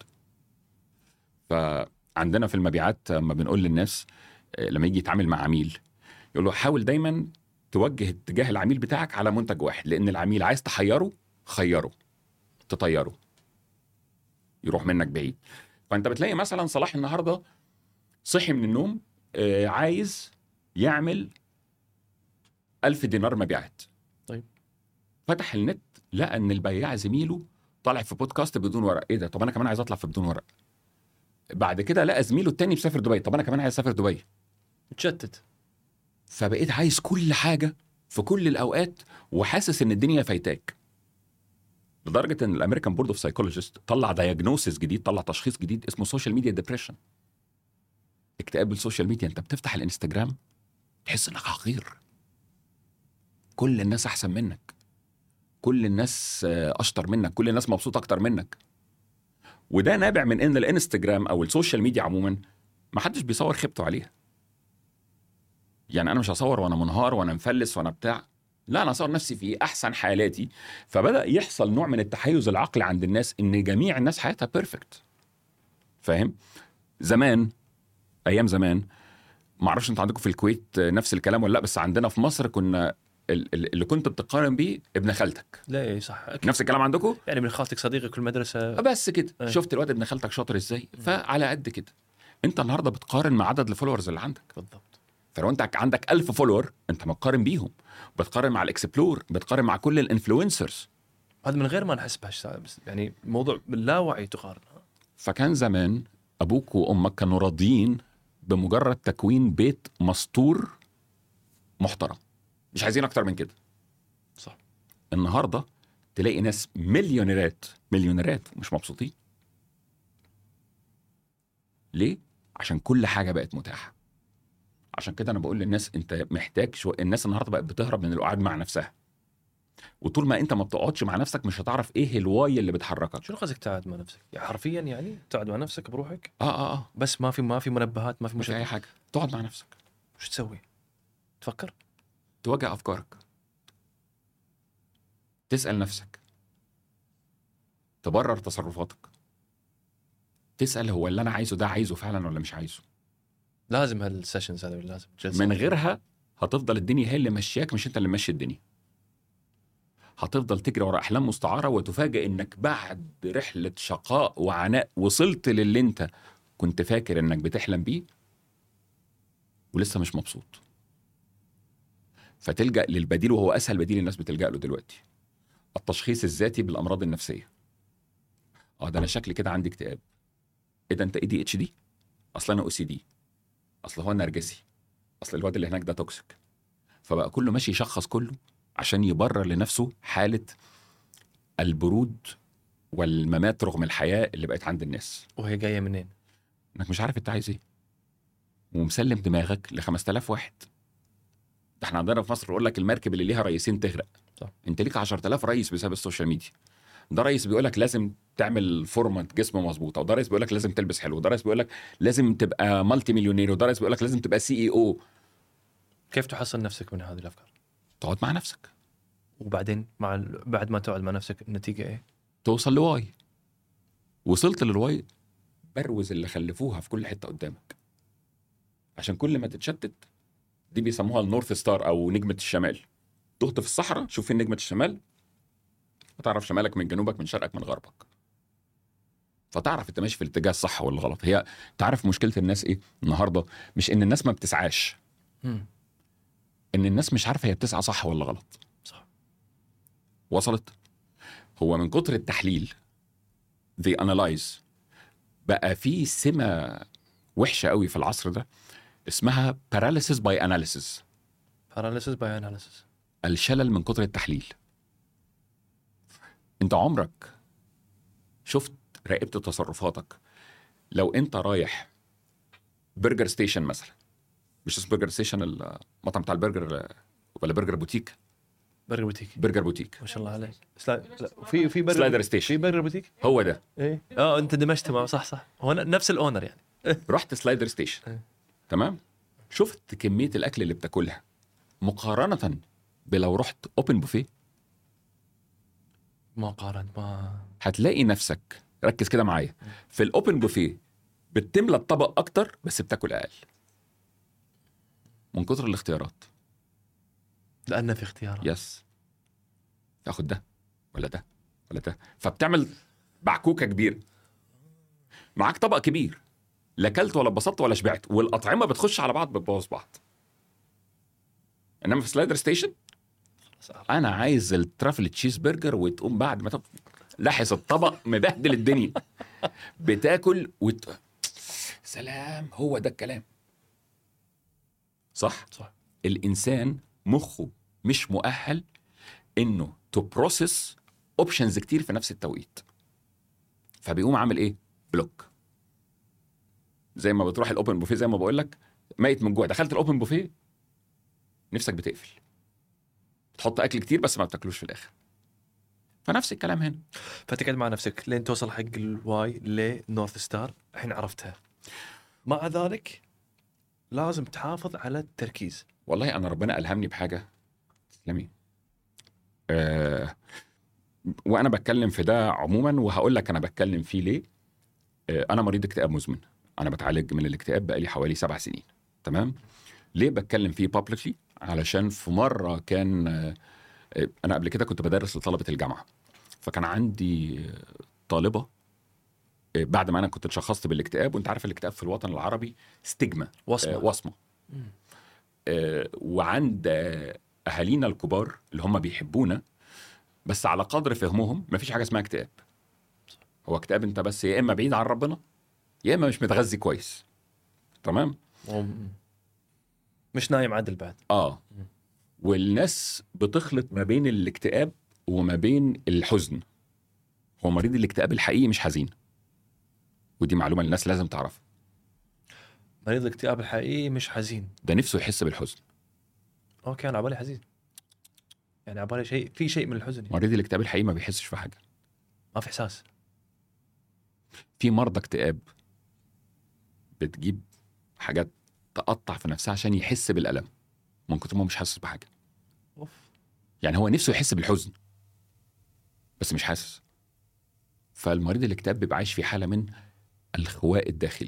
فعندنا في المبيعات لما بنقول للناس آه، لما يجي يتعامل مع عميل يقول له حاول دايما توجه اتجاه العميل بتاعك على منتج واحد لان العميل عايز تحيره خيره تطيره يروح منك بعيد فانت بتلاقي مثلا صلاح النهارده صحي من النوم آه، عايز يعمل ألف دينار مبيعات طيب. فتح النت لقى ان البياع زميله طالع في بودكاست بدون ورق ايه ده طب انا كمان عايز اطلع في بدون ورق بعد كده لقى زميله التاني مسافر دبي طب انا كمان عايز اسافر دبي متشتت فبقيت عايز كل حاجه في كل الاوقات وحاسس ان الدنيا فايتاك لدرجه ان الامريكان بورد اوف سايكولوجيست طلع دايجنوسيس جديد طلع تشخيص جديد اسمه سوشيال ميديا ديبريشن اكتئاب السوشيال ميديا انت بتفتح الانستجرام تحس انك حقير كل الناس احسن منك كل الناس آه، اشطر منك كل الناس مبسوطه اكتر منك وده نابع من ان الانستجرام او السوشيال ميديا عموما ما حدش بيصور خيبته عليها يعني انا مش هصور وانا منهار وانا مفلس وانا بتاع لا انا اصور نفسي في احسن حالاتي فبدا يحصل نوع من التحيز العقلي عند الناس ان جميع الناس حياتها بيرفكت فاهم زمان ايام زمان ما اعرفش انتوا عندكم في الكويت نفس الكلام ولا لا بس عندنا في مصر كنا ال- ال- اللي كنت بتقارن بيه ابن خالتك لا ايه صح أكيد. نفس الكلام عندكم يعني من خالتك صديقك في المدرسه بس كده أي. شفت الواد ابن خالتك شاطر ازاي فعلى قد كده انت النهارده بتقارن مع عدد الفولورز اللي عندك بالضبط فلو انت عندك ألف فولور انت مقارن بيهم بتقارن مع الاكسبلور بتقارن مع كل الانفلونسرز هذا من غير ما نحس بهاش بس يعني موضوع باللاوعي تقارن فكان زمان ابوك وامك كانوا راضيين بمجرد تكوين بيت مستور محترم مش عايزين اكتر من كده صح النهارده تلاقي ناس مليونيرات مليونيرات مش مبسوطين ليه عشان كل حاجه بقت متاحه عشان كده انا بقول للناس انت محتاج شو الناس النهارده بقت بتهرب من القعاد مع نفسها وطول ما انت ما بتقعدش مع نفسك مش هتعرف ايه الواي اللي بتحركك شنو قصدك تقعد مع نفسك؟ يعني حرفيا يعني تقعد مع نفسك بروحك اه اه اه بس ما في ما في منبهات ما في مش اي مشكله حاجه تقعد مع نفسك شو تسوي؟ تفكر؟ تواجه افكارك تسال نفسك تبرر تصرفاتك تسال هو اللي انا عايزه ده عايزه فعلا ولا مش عايزه لازم هالسيشنز هذا لازم جلسات. من غيرها هتفضل الدنيا هي اللي ماشياك مش انت اللي ماشي الدنيا هتفضل تجري ورا احلام مستعاره وتفاجئ انك بعد رحله شقاء وعناء وصلت للي انت كنت فاكر انك بتحلم بيه ولسه مش مبسوط فتلجا للبديل وهو اسهل بديل الناس بتلجا له دلوقتي التشخيص الذاتي بالامراض النفسيه اه ده انا شكلي كده عندي اكتئاب ايه ده انت اي دي اتش دي اصل انا او سي دي اصل هو نرجسي اصل الواد اللي هناك ده توكسيك فبقى كله ماشي يشخص كله عشان يبرر لنفسه حاله البرود والممات رغم الحياه اللي بقت عند الناس وهي جايه منين؟ انك مش عارف انت عايز ايه ومسلم دماغك ل 5000 واحد ده احنا عندنا في مصر يقول لك المركب اللي ليها رئيسين تغرق صح. انت ليك 10000 رئيس بسبب السوشيال ميديا ده رئيس بيقول لك لازم تعمل فورمه جسم مظبوطه وده رئيس بيقول لك لازم تلبس حلو وده رئيس بيقول لك لازم تبقى مالتي مليونير وده رئيس بيقول لك لازم تبقى سي اي او كيف تحصن نفسك من هذه الافكار؟ تقعد مع نفسك وبعدين مع ال... بعد ما تقعد مع نفسك النتيجه ايه؟ توصل لواي وصلت للواي بروز اللي خلفوها في كل حته قدامك عشان كل ما تتشتت دي بيسموها النورث ستار او نجمه الشمال تهت في الصحراء شوف فين نجمه الشمال وتعرف شمالك من جنوبك من شرقك من غربك فتعرف انت ماشي في الاتجاه الصح ولا غلط هي تعرف مشكله الناس ايه النهارده مش ان الناس ما بتسعاش مم. ان الناس مش عارفه هي بتسعى صح ولا غلط صح وصلت هو من كتر التحليل they analyze بقى في سمة وحشة قوي في العصر ده اسمها paralysis by analysis باراليسيس باي اناليسيس الشلل من كتر التحليل انت عمرك شفت راقبت تصرفاتك لو انت رايح برجر ستيشن مثلا مش اسمه برجر ستيشن المطعم بتاع البرجر ولا برجر بوتيك برجر بوتيك برجر بوتيك ما شاء الله عليك سلا... لا في في برجر سلايدر في ستيشن برجر بوتيك هو ده ايه اه انت دمجت معه صح صح هو ن- نفس الاونر يعني رحت سلايدر ستيشن إيه. تمام شفت كميه الاكل اللي بتاكلها مقارنه بلو رحت اوبن بوفيه ما قارن ما هتلاقي نفسك ركز كده معايا في الاوبن بوفيه بتملى الطبق اكتر بس بتاكل اقل من كتر الاختيارات لانه في اختيارات يس تاخد ده ولا ده ولا ده فبتعمل بعكوكه كبيره معاك طبق كبير لا اكلت ولا اتبسطت ولا شبعت والاطعمه بتخش على بعض بتبوظ بعض انما في سلايدر ستيشن انا عايز الترافل تشيز برجر وتقوم بعد ما تب... لاحظ الطبق مبهدل الدنيا بتاكل وت... سلام هو ده الكلام صح صح الانسان مخه مش مؤهل انه تو بروسيس اوبشنز كتير في نفس التوقيت فبيقوم عامل ايه بلوك زي ما بتروح الاوبن بوفيه زي ما بقول لك ميت من جوع دخلت الاوبن بوفيه نفسك بتقفل تحط اكل كتير بس ما بتاكلوش في الاخر فنفس الكلام هنا فتقعد مع نفسك لين توصل حق الواي لنورث ستار الحين عرفتها مع ذلك لازم تحافظ على التركيز والله انا ربنا الهمني بحاجه تسلمي آه وانا بتكلم في ده عموما وهقول لك انا بتكلم فيه ليه آه انا مريض اكتئاب مزمن انا بتعالج من الاكتئاب بقالي حوالي سبع سنين تمام ليه بتكلم فيه بابليكلي علشان في مره كان آه آه، انا قبل كده كنت بدرس لطلبه الجامعه فكان عندي آه، طالبه آه، بعد ما انا كنت اتشخصت بالاكتئاب وانت عارف الاكتئاب في الوطن العربي ستيجما وصمه آه، وصمه آه، وعند آه، اهالينا الكبار اللي هم بيحبونا بس على قدر فهمهم مفيش حاجه اسمها اكتئاب هو اكتئاب انت بس يا اما بعيد عن ربنا يا اما مش متغذي كويس تمام وم- مش نايم عدل بعد اه والناس بتخلط ما بين الاكتئاب وما بين الحزن هو مريض الاكتئاب الحقيقي مش حزين ودي معلومه الناس لازم تعرفها مريض الاكتئاب الحقيقي مش حزين ده نفسه يحس بالحزن اوكي انا عبالي حزين يعني عبالي شيء في شيء من الحزن يعني. مريض الاكتئاب الحقيقي ما بيحسش في حاجه ما في احساس في مرضى اكتئاب بتجيب حاجات تقطع في نفسها عشان يحس بالالم من كتر ما هو مش حاسس بحاجه اوف يعني هو نفسه يحس بالحزن بس مش حاسس فالمريض الاكتئاب بيبقى عايش في حاله من الخواء الداخلي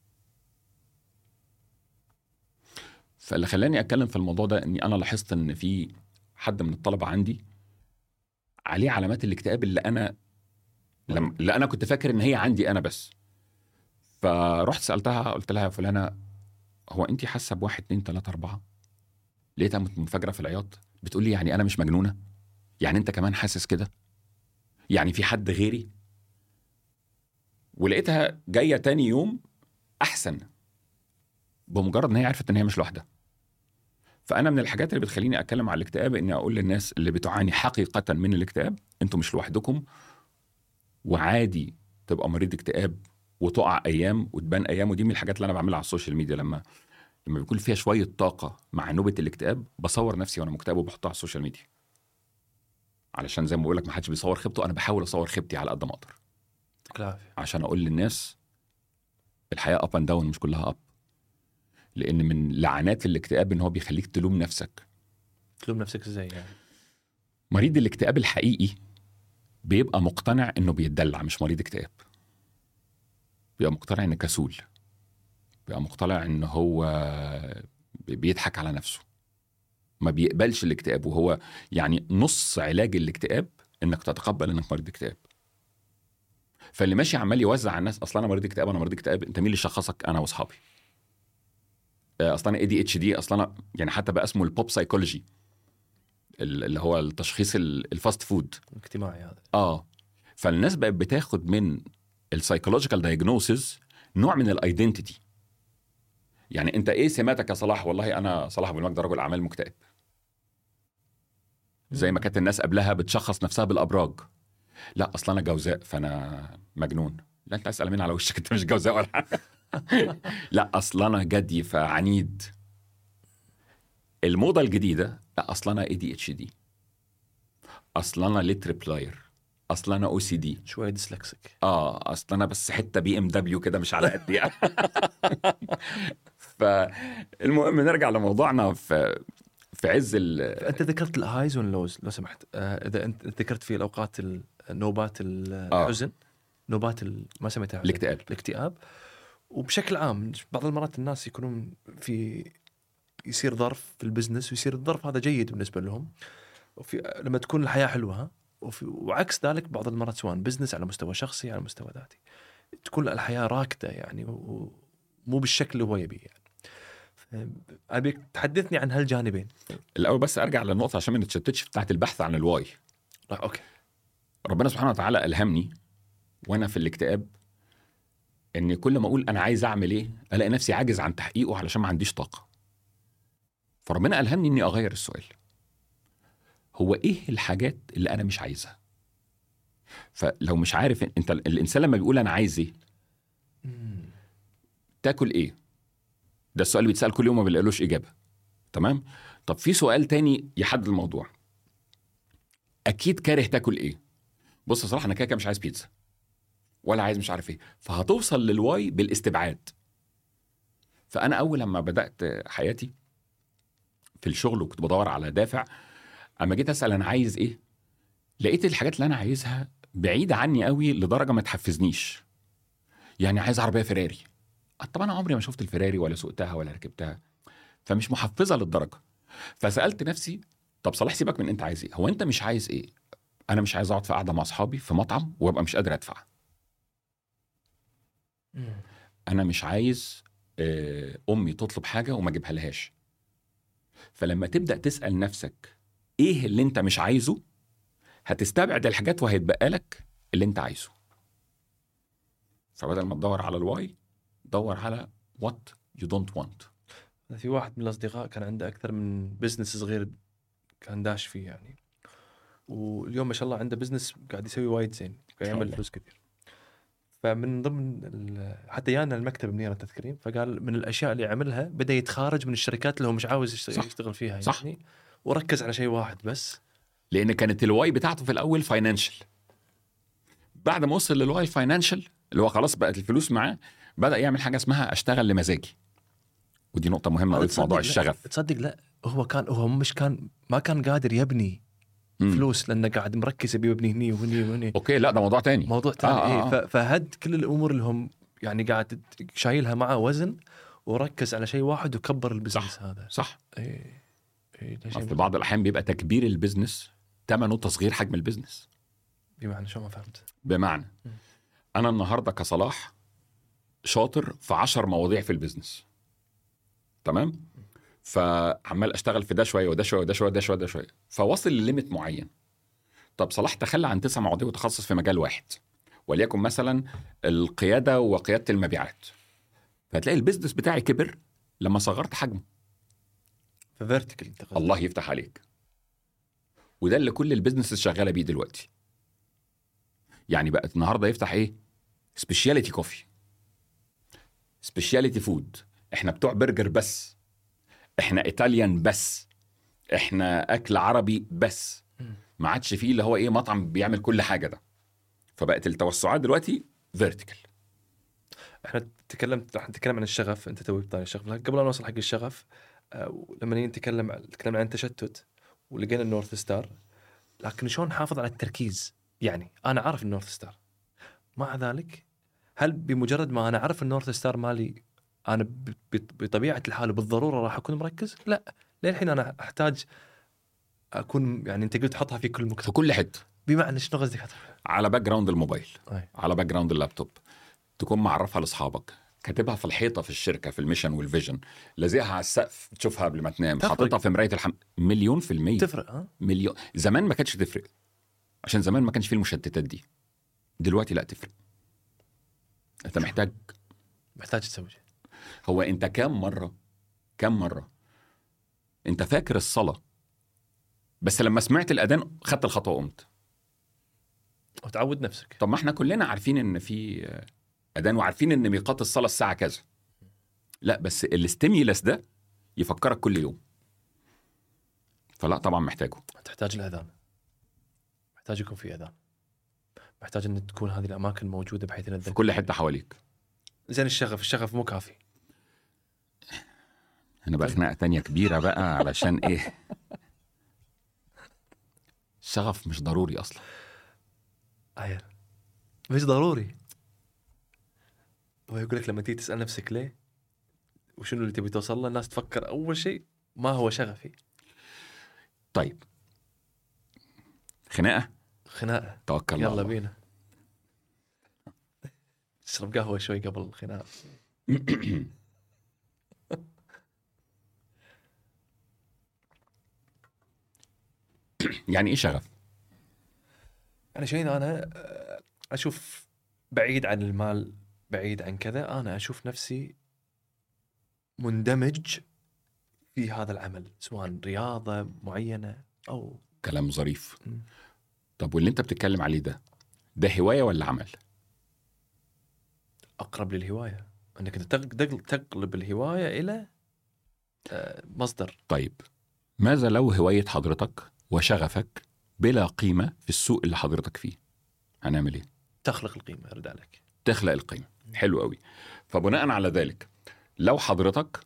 فاللي خلاني اتكلم في الموضوع ده اني انا لاحظت ان في حد من الطلبه عندي عليه علامات الاكتئاب اللي انا لم... اللي انا كنت فاكر ان هي عندي انا بس فرحت سالتها قلت لها يا فلانه هو انت حاسه بواحد اتنين تلاته اربعه لقيتها منفجره في العياط بتقول لي يعني انا مش مجنونه يعني انت كمان حاسس كده يعني في حد غيري ولقيتها جايه تاني يوم احسن بمجرد ان هي عرفت ان هي مش لوحدها فانا من الحاجات اللي بتخليني اتكلم على الاكتئاب اني اقول للناس اللي بتعاني حقيقه من الاكتئاب انتم مش لوحدكم وعادي تبقى مريض اكتئاب وتقع ايام وتبان ايام ودي من الحاجات اللي انا بعملها على السوشيال ميديا لما لما بيكون فيها شويه طاقه مع نوبه الاكتئاب بصور نفسي وانا مكتئب وبحطها على السوشيال ميديا علشان زي ما بقول لك ما حدش بيصور خيبته انا بحاول اصور خيبتي على قد ما اقدر يعطيك العافيه عشان اقول للناس الحياه اب اند داون مش كلها اب لان من لعنات الاكتئاب ان هو بيخليك تلوم نفسك تلوم نفسك ازاي يعني مريض الاكتئاب الحقيقي بيبقى مقتنع انه بيتدلع مش مريض اكتئاب بيبقى مقتنع انه كسول بيبقى مقتنع ان هو بيضحك على نفسه ما بيقبلش الاكتئاب وهو يعني نص علاج الاكتئاب انك تتقبل انك مريض اكتئاب فاللي ماشي عمال يوزع على الناس اصلا انا مريض اكتئاب انا مريض اكتئاب انت مين اللي شخصك انا واصحابي آه، اصلا اي دي اتش دي اصلا يعني حتى بقى اسمه البوب سايكولوجي اللي هو التشخيص ال- الفاست فود اجتماعي هذا اه فالناس بقت بتاخد من السايكولوجيكال دايجنوسز نوع من الايدنتيتي يعني انت ايه سماتك يا صلاح والله انا صلاح ابو المجد رجل اعمال مكتئب زي ما كانت الناس قبلها بتشخص نفسها بالابراج لا اصلا انا جوزاء فانا مجنون لا انت اسال مين على وشك انت مش جوزاء ولا حاجه لا اصلا انا جدي فعنيد الموضه الجديده لا اصلا انا اي دي اتش دي اصلا انا ليت ريبلاير اصلا انا او سي دي شويه ديسلكسك اه اصل انا بس حته بي ام دبليو كده مش على قد يعني فالمهم نرجع لموضوعنا في في عز ال انت ذكرت الهايز واللوز لو سمحت آه اذا انت ذكرت في الاوقات ال- نوبات ال- آه. الحزن نوبات ال- ما سميتها حزن. الاكتئاب الاكتئاب وبشكل عام بعض المرات الناس يكونون في يصير ظرف في البزنس ويصير الظرف هذا جيد بالنسبه لهم وفي لما تكون الحياه حلوه ها؟ وفي وعكس ذلك بعض المرات سواء بزنس على مستوى شخصي على مستوى ذاتي تكون الحياه راكده يعني و- ومو بالشكل اللي هو يبيه يعني ف- ابيك تحدثني عن هالجانبين الاول بس ارجع للنقطه عشان ما نتشتتش بتاعت البحث عن الواي آه، اوكي ربنا سبحانه وتعالى الهمني وانا في الاكتئاب ان كل ما اقول انا عايز اعمل ايه الاقي نفسي عاجز عن تحقيقه علشان ما عنديش طاقه فربنا الهمني اني اغير السؤال هو ايه الحاجات اللي انا مش عايزها فلو مش عارف انت الانسان لما بيقول انا عايز ايه تاكل ايه ده السؤال اللي بيتسال كل يوم ما بيلاقيلوش اجابه تمام طب في سؤال تاني يحدد الموضوع اكيد كاره تاكل ايه بص يا صراحه انا كده كده مش عايز بيتزا ولا عايز مش عارف ايه فهتوصل للواي بالاستبعاد فانا اول لما بدات حياتي في الشغل وكنت بدور على دافع اما جيت اسال انا عايز ايه لقيت الحاجات اللي انا عايزها بعيده عني قوي لدرجه ما تحفزنيش يعني عايز عربيه فيراري طب انا عمري ما شفت الفيراري ولا سوقتها ولا ركبتها فمش محفزه للدرجه فسالت نفسي طب صلاح سيبك من انت عايز ايه هو انت مش عايز ايه انا مش عايز اقعد في قعده مع اصحابي في مطعم وابقى مش قادر ادفع انا مش عايز آه، امي تطلب حاجه وما اجيبها لهاش فلما تبدا تسال نفسك ايه اللي انت مش عايزه هتستبعد الحاجات وهيتبقى لك اللي انت عايزه فبدل ما تدور على الواي دور على وات يو دونت وانت في واحد من الاصدقاء كان عنده اكثر من بزنس صغير كان داش فيه يعني واليوم ما شاء الله عنده بزنس قاعد يسوي وايد زين قاعد يعمل الله. فلوس كثير فمن ضمن ال- حتى جانا المكتب منيره تذكرين فقال من الاشياء اللي عملها بدا يتخارج من الشركات اللي هو مش عاوز يشت- صح. يشتغل فيها صح. يعني وركز على شيء واحد بس لان كانت الواي بتاعته في الاول فاينانشال بعد ما وصل للواي الفاينانشال اللي هو خلاص بقت الفلوس معاه بدا يعمل حاجه اسمها اشتغل لمزاجي ودي نقطه مهمه قوي في موضوع تصدق لا- الشغف تصدق لا هو كان هو مش كان ما كان قادر يبني مم. فلوس لانه قاعد مركز يبي يبني هني وهني وهني اوكي لا ده موضوع تاني موضوع ثاني آه، آه آه، إيه ف- فهد كل الامور اللي هم يعني قاعد شايلها معه وزن وركز على شيء واحد وكبر البزنس صح. هذا صح اي اي ده شيء في بعض الاحيان بيبقى تكبير البيزنس ثمنه تصغير حجم البيزنس بمعنى شو ما فهمت بمعنى انا النهارده كصلاح شاطر في عشر مواضيع في البيزنس تمام فعمال اشتغل في ده شويه وده شويه وده شويه وده شويه وده شويه فواصل لليميت معين طب صلاح تخلى عن تسع مواضيع وتخصص في مجال واحد وليكن مثلا القياده وقياده المبيعات فهتلاقي البيزنس بتاعي كبر لما صغرت حجمه ففيرتيكال انت قصدك. الله يفتح عليك وده اللي كل البيزنس شغاله بيه دلوقتي يعني بقت النهارده يفتح ايه سبيشاليتي كوفي سبيشاليتي فود احنا بتوع برجر بس احنا ايطاليان بس احنا اكل عربي بس مم. ما عادش فيه اللي هو ايه مطعم بيعمل كل حاجه ده فبقت التوسعات دلوقتي فيرتيكال احنا تكلمت راح نتكلم عن الشغف انت توي بطاري الشغف لكن قبل لا نوصل حق الشغف آه، لما نيجي نتكلم عن- تكلمنا عن التشتت ولقينا النورث ستار لكن شلون نحافظ على التركيز يعني انا عارف النورث ستار مع ذلك هل بمجرد ما انا اعرف النورث ستار مالي انا ب- ب- بطبيعه الحال بالضروره راح اكون مركز؟ لا للحين انا احتاج اكون يعني انت قلت حطها في كل في مكان كل حته بمعنى شنو قصدك؟ على باك جراوند الموبايل أي. على باك جراوند اللابتوب تكون معرفها لاصحابك كاتبها في الحيطه في الشركه في الميشن والفيجن لازقها على السقف تشوفها قبل ما تنام تفرق. حاططها في مرايه الحم مليون في الميه تفرق ها؟ مليون زمان ما كانتش تفرق عشان زمان ما كانش فيه المشتتات دي دلوقتي لا تفرق انت محتاج محتاج تسوي شيء هو انت كام مره كام مره انت فاكر الصلاه بس لما سمعت الاذان خدت الخطوه وقمت وتعود نفسك طب ما احنا كلنا عارفين ان في آه، اذان وعارفين ان ميقات الصلاه الساعه كذا لا بس الاستيميولس ده يفكرك كل يوم فلا طبعا محتاجه تحتاج الاذان محتاج يكون في اذان محتاج ان تكون هذه الاماكن موجوده بحيث ان في الذكر كل حته حواليك زين الشغف الشغف مو كافي هنا بقى خناقه تانية كبيره بقى علشان ايه الشغف مش ضروري اصلا عيل مش ضروري هو يقول لك لما تيجي تسال نفسك ليه وشنو اللي تبي توصل له الناس تفكر اول شيء ما هو شغفي طيب خناقه خناقه توكل على يلا الله بينا اشرب قهوه شوي قبل الخناقه يعني ايه شغف انا شيء انا آه، اشوف بعيد عن المال بعيد عن كذا انا اشوف نفسي مندمج في هذا العمل سواء رياضه معينه او كلام ظريف مم. طب واللي انت بتتكلم عليه ده ده هوايه ولا عمل اقرب للهوايه انك أنت تق- تق- تقلب الهوايه الى آه، مصدر طيب ماذا لو هوايه حضرتك وشغفك بلا قيمه في السوق اللي حضرتك فيه هنعمل ايه تخلق القيمه ارد عليك تخلق القيمه حلو قوي فبناء على ذلك لو حضرتك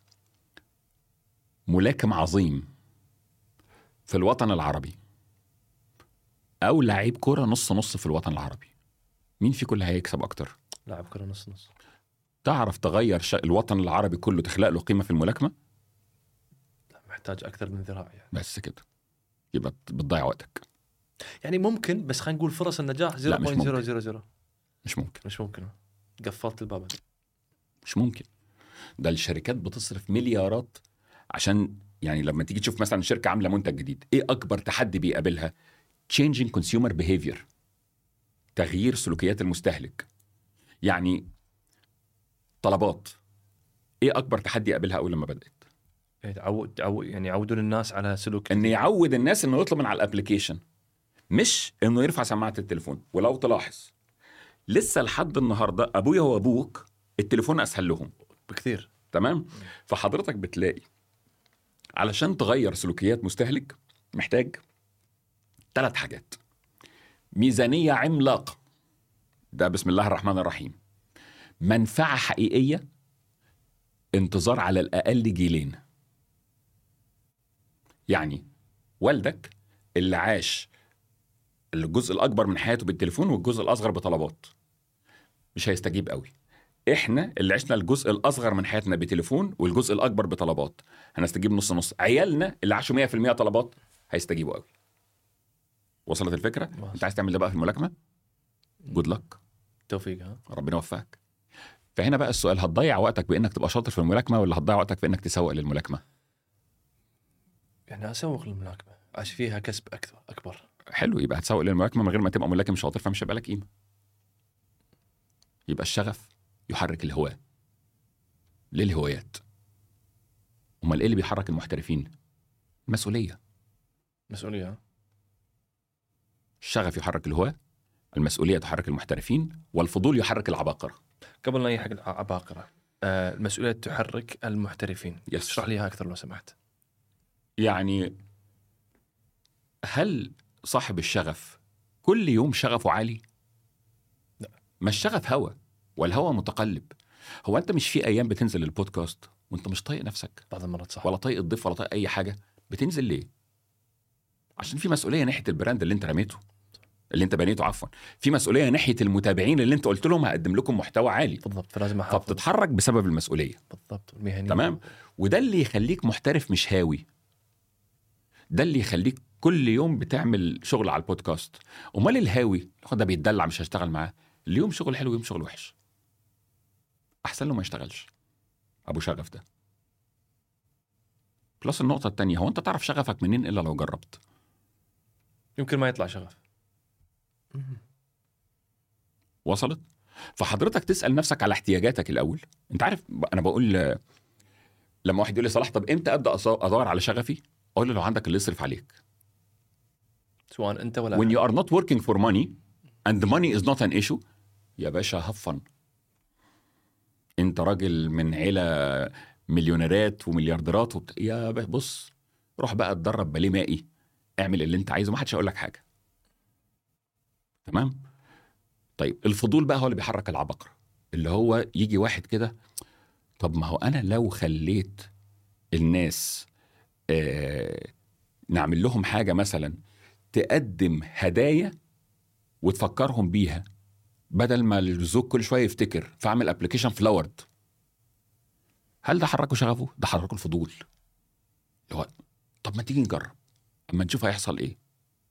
ملاكم عظيم في الوطن العربي او لعيب كوره نص نص في الوطن العربي مين في كل هيكسب اكتر لاعب كره نص نص تعرف تغير ش... الوطن العربي كله تخلق له قيمه في الملاكمه لا، محتاج اكثر من ذراع يعني. بس كده يبقى بت- بتضيع وقتك يعني ممكن بس خلينا نقول فرص النجاح 0.000 لا، مش ممكن. مش ممكن مش ممكن قفلت الباب مش ممكن ده الشركات بتصرف مليارات عشان يعني لما تيجي تشوف مثلا شركه عامله منتج جديد ايه اكبر تحدي بيقابلها changing consumer behavior تغيير سلوكيات المستهلك يعني طلبات ايه اكبر تحدي يقابلها اول لما بدات يعني تعود تعود يعني يعودون الناس على سلوك ان يعود الناس انه يطلب من على الابلكيشن مش انه يرفع سماعه التليفون ولو تلاحظ لسه لحد النهارده ابويا وابوك التليفون اسهل لهم بكثير تمام فحضرتك بتلاقي علشان تغير سلوكيات مستهلك محتاج ثلاث حاجات ميزانيه عملاقه ده بسم الله الرحمن الرحيم منفعه حقيقيه انتظار على الاقل جيلين يعني والدك اللي عاش الجزء الاكبر من حياته بالتليفون والجزء الاصغر بطلبات مش هيستجيب قوي احنا اللي عشنا الجزء الاصغر من حياتنا بتليفون والجزء الاكبر بطلبات هنستجيب نص نص عيالنا اللي عاشوا 100% طلبات هيستجيبوا قوي وصلت الفكره واصل. انت عايز تعمل ده بقى في الملاكمه جود لك توفيق ها ربنا يوفقك فهنا بقى السؤال هتضيع وقتك بانك تبقى شاطر في الملاكمه ولا هتضيع وقتك في انك تسوق للملاكمه يعني اسوق للملاكمه عشان فيها كسب اكثر اكبر حلو يبقى هتسوق للملاكمه من غير ما تبقى ملاكم شاطر فمش هيبقى لك قيمه يبقى الشغف يحرك الهواة ليه الهوايات امال ايه اللي بيحرك المحترفين المسؤوليه مسؤوليه ها؟ الشغف يحرك الهواة المسؤوليه تحرك المحترفين والفضول يحرك العباقره قبل لا يحق العباقره آه المسؤوليه تحرك المحترفين يس. اشرح لي إياها اكثر لو سمحت يعني هل صاحب الشغف كل يوم شغفه عالي؟ لا. ما الشغف هوى والهوى متقلب هو انت مش في ايام بتنزل البودكاست وانت مش طايق نفسك بعض المرات صح ولا طايق الضيف ولا طايق اي حاجه بتنزل ليه؟ عشان في مسؤوليه ناحيه البراند اللي انت رميته اللي انت بنيته عفوا في مسؤوليه ناحيه المتابعين اللي انت قلت لهم هقدم لكم محتوى عالي بالضبط فلازم احافظ فبتتحرك بسبب المسؤوليه بالضبط المهنيه تمام وده اللي يخليك محترف مش هاوي ده اللي يخليك كل يوم بتعمل شغل على البودكاست امال الهاوي هو ده بيتدلع مش هشتغل معاه اليوم شغل حلو يوم شغل وحش احسن له ما يشتغلش ابو شغف ده بلس النقطة التانية هو انت تعرف شغفك منين الا لو جربت يمكن ما يطلع شغف وصلت فحضرتك تسال نفسك على احتياجاتك الاول انت عارف انا بقول آه، لما واحد يقول لي صلاح طب امتى ابدا أص- ادور على شغفي اقول له لو عندك اللي يصرف عليك سواء انت ولا when you are not working for money and the money is not an issue يا باشا have fun انت راجل من عيله مليونيرات ومليارديرات وبت... يا با- بص روح بقى اتدرب باليه مائي اعمل اللي انت عايزه ما حدش هيقول لك حاجه تمام طيب الفضول بقى هو اللي بيحرك العبقرة اللي هو يجي واحد كده طب ما هو انا لو خليت الناس آه نعمل لهم حاجه مثلا تقدم هدايا وتفكرهم بيها بدل ما الزوج كل شويه يفتكر فاعمل ابلكيشن فلاورد هل ده حركه شغفه؟ ده حركه الفضول اللي هو طب ما تيجي نجرب اما نشوف هيحصل ايه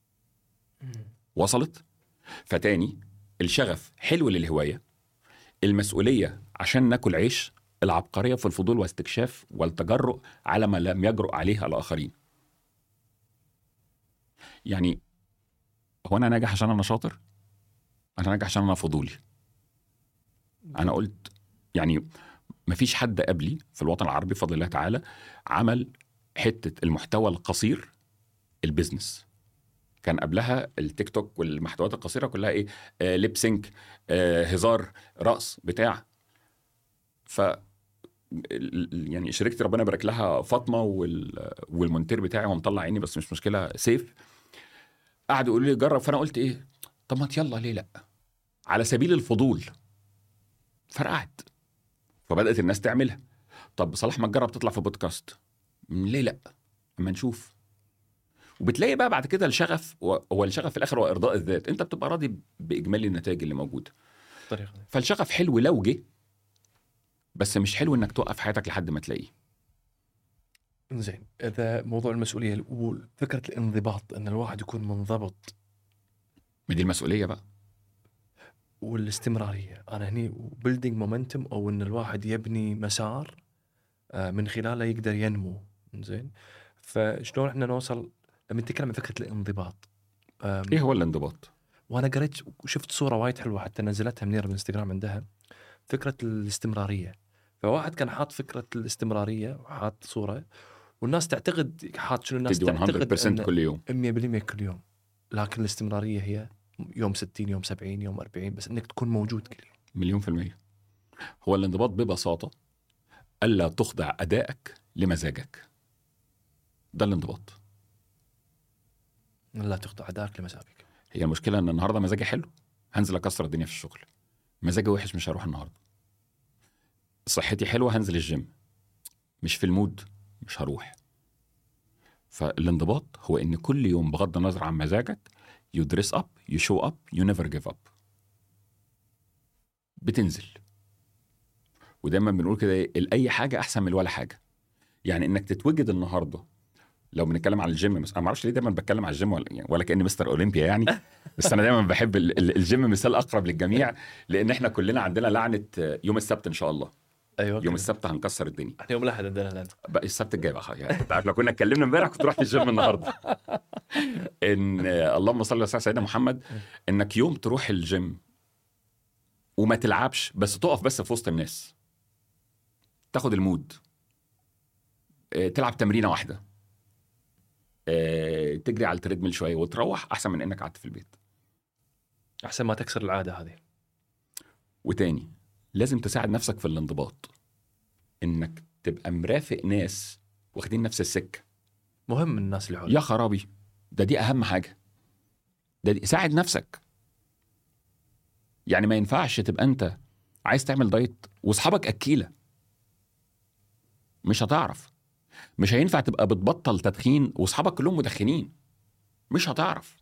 وصلت؟ فتاني الشغف حلو للهوايه المسؤوليه عشان ناكل عيش العبقريه في الفضول واستكشاف والتجرؤ على ما لم يجرؤ عليه الاخرين يعني هو انا ناجح عشان انا شاطر انا ناجح عشان انا فضولي انا قلت يعني مفيش حد قبلي في الوطن العربي بفضل الله تعالى عمل حته المحتوى القصير البيزنس كان قبلها التيك توك والمحتويات القصيره كلها ايه آه ليب سينك آه هزار رقص بتاع ف ال- ال- يعني شركتي ربنا يبارك لها فاطمه وال... والمونتير بتاعي هو مطلع عيني بس مش مشكله سيف قعدوا يقولوا لي جرب فانا قلت ايه طب ما يلا ليه لا على سبيل الفضول فرقعت فبدات الناس تعملها طب صلاح ما تجرب تطلع في بودكاست م، ليه لا اما نشوف وبتلاقي بقى بعد كده الشغف هو هو الشغف في الاخر هو ارضاء الذات انت بتبقى راضي باجمالي النتائج اللي موجوده الطريقه دي فالشغف حلو لو جه بس مش حلو انك توقف حياتك لحد ما تلاقيه زين اذا موضوع المسؤوليه وفكره الانضباط ان الواحد يكون منضبط ما دي المسؤوليه بقى والاستمراريه انا هني بيلدينج مومنتم او ان الواحد يبني مسار آه، من خلاله يقدر ينمو زين فشلون احنا نوصل لما نتكلم عن فكره الانضباط آم، ايه هو الانضباط وانا قريت وشفت صوره وايد حلوه حتى نزلتها منيره بالانستغرام عندها فكره الاستمراريه فواحد كان حاط فكره الاستمراريه وحاط صوره والناس تعتقد حاط شنو الناس تدي تعتقد 100% إن كل يوم 100% كل يوم لكن الاستمراريه هي يوم 60 يوم 70 يوم 40 بس انك تكون موجود كل يوم مليون في المية هو الانضباط ببساطة ألا تخضع أدائك لمزاجك ده الانضباط لا تخضع ادائك لمزاجك هي المشكلة إن النهاردة مزاجي حلو هنزل أكسر الدنيا في الشغل مزاجي وحش مش هروح النهاردة صحتي حلوة هنزل الجيم مش في المود مش هروح فالانضباط هو إن كل يوم بغض النظر عن مزاجك you dress up you show up you never give up بتنزل ودايما بنقول كده إيه، اي حاجه احسن من ولا حاجه يعني انك تتوجد النهارده لو بنتكلم عن الجيم مثلا انا ما اعرفش ليه دايما بتكلم على الجيم ولا يعني ولا كاني مستر اولمبيا يعني بس انا دايما بحب ال- ال- الجيم مثال اقرب للجميع لان احنا كلنا عندنا لعنه يوم السبت ان شاء الله ايوه يوم السبت هنكسر الدنيا احنا يوم الاحد عندنا لنا بقى السبت الجاي بقى خلاص. يعني انت عارف لو كنا اتكلمنا امبارح كنت رحت الجيم النهارده ان آه، اللهم صل على سيدنا محمد انك يوم تروح الجيم وما تلعبش بس تقف بس في وسط الناس تاخد المود آه، تلعب تمرينه واحده آه، تجري على التريدميل شويه وتروح احسن من انك قعدت في البيت احسن ما تكسر العاده هذه وتاني لازم تساعد نفسك في الانضباط انك تبقى مرافق ناس واخدين نفس السكه مهم الناس اللي حولك يا خرابي ده دي اهم حاجه ده دي ساعد نفسك يعني ما ينفعش تبقى انت عايز تعمل دايت واصحابك اكيله مش هتعرف مش هينفع تبقى بتبطل تدخين واصحابك كلهم مدخنين مش هتعرف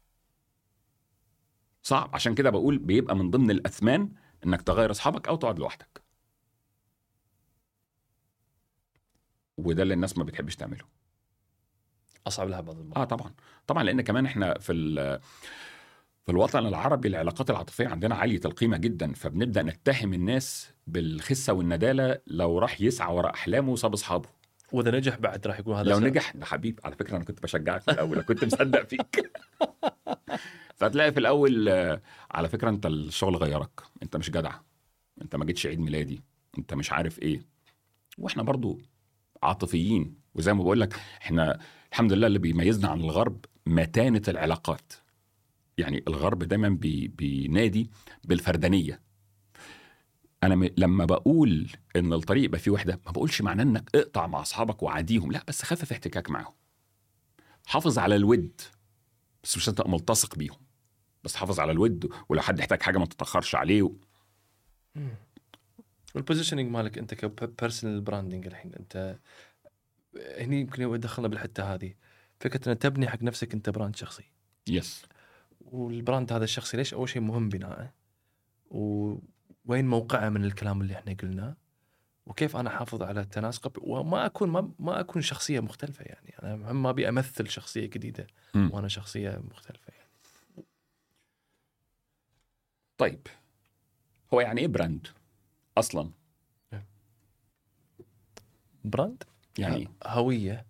صعب عشان كده بقول بيبقى من ضمن الاثمان انك تغير اصحابك او تقعد لوحدك وده اللي الناس ما بتحبش تعمله اصعب لها بعض المرات اه طبعا طبعا لان كمان احنا في ال- في الوطن العربي العلاقات العاطفيه عندنا عاليه القيمه جدا فبنبدا نتهم الناس بالخسه والنداله لو راح يسعى وراء احلامه وساب اصحابه واذا نجح بعد راح يكون هذا لو سبب. نجح ده حبيب على فكره انا كنت بشجعك في الاول كنت مصدق فيك فتلاقي في الاول آه، على فكره انت الشغل غيرك انت مش جدع انت ما جيتش عيد ميلادي انت مش عارف ايه واحنا برضو عاطفيين وزي ما بقول لك احنا الحمد لله اللي بيميزنا عن الغرب متانه العلاقات يعني الغرب دايما بي بينادي بالفردانيه انا م... لما بقول ان الطريق يبقى فيه وحده ما بقولش معناه انك اقطع مع اصحابك وعاديهم لا بس خفف احتكاك معاهم حافظ على الود بس مش انت ملتصق بيهم بس حافظ على الود ولو حد احتاج حاجه ما تتاخرش عليه و... والبوزيشننج مالك انت كبيرسونال براندنج الحين انت هني يمكن يدخلنا بالحته هذه فكره ان تبني حق نفسك انت براند شخصي يس والبراند هذا الشخصي ليش اول شيء مهم بناءه ووين موقعه من الكلام اللي احنا قلناه وكيف انا احافظ على تناسقه وما اكون ما, ما اكون شخصيه مختلفه يعني انا ما ابي امثل شخصيه جديده مم. وانا شخصيه مختلفه يعني. طيب هو يعني ايه براند اصلا براند يعني إيه؟ هويه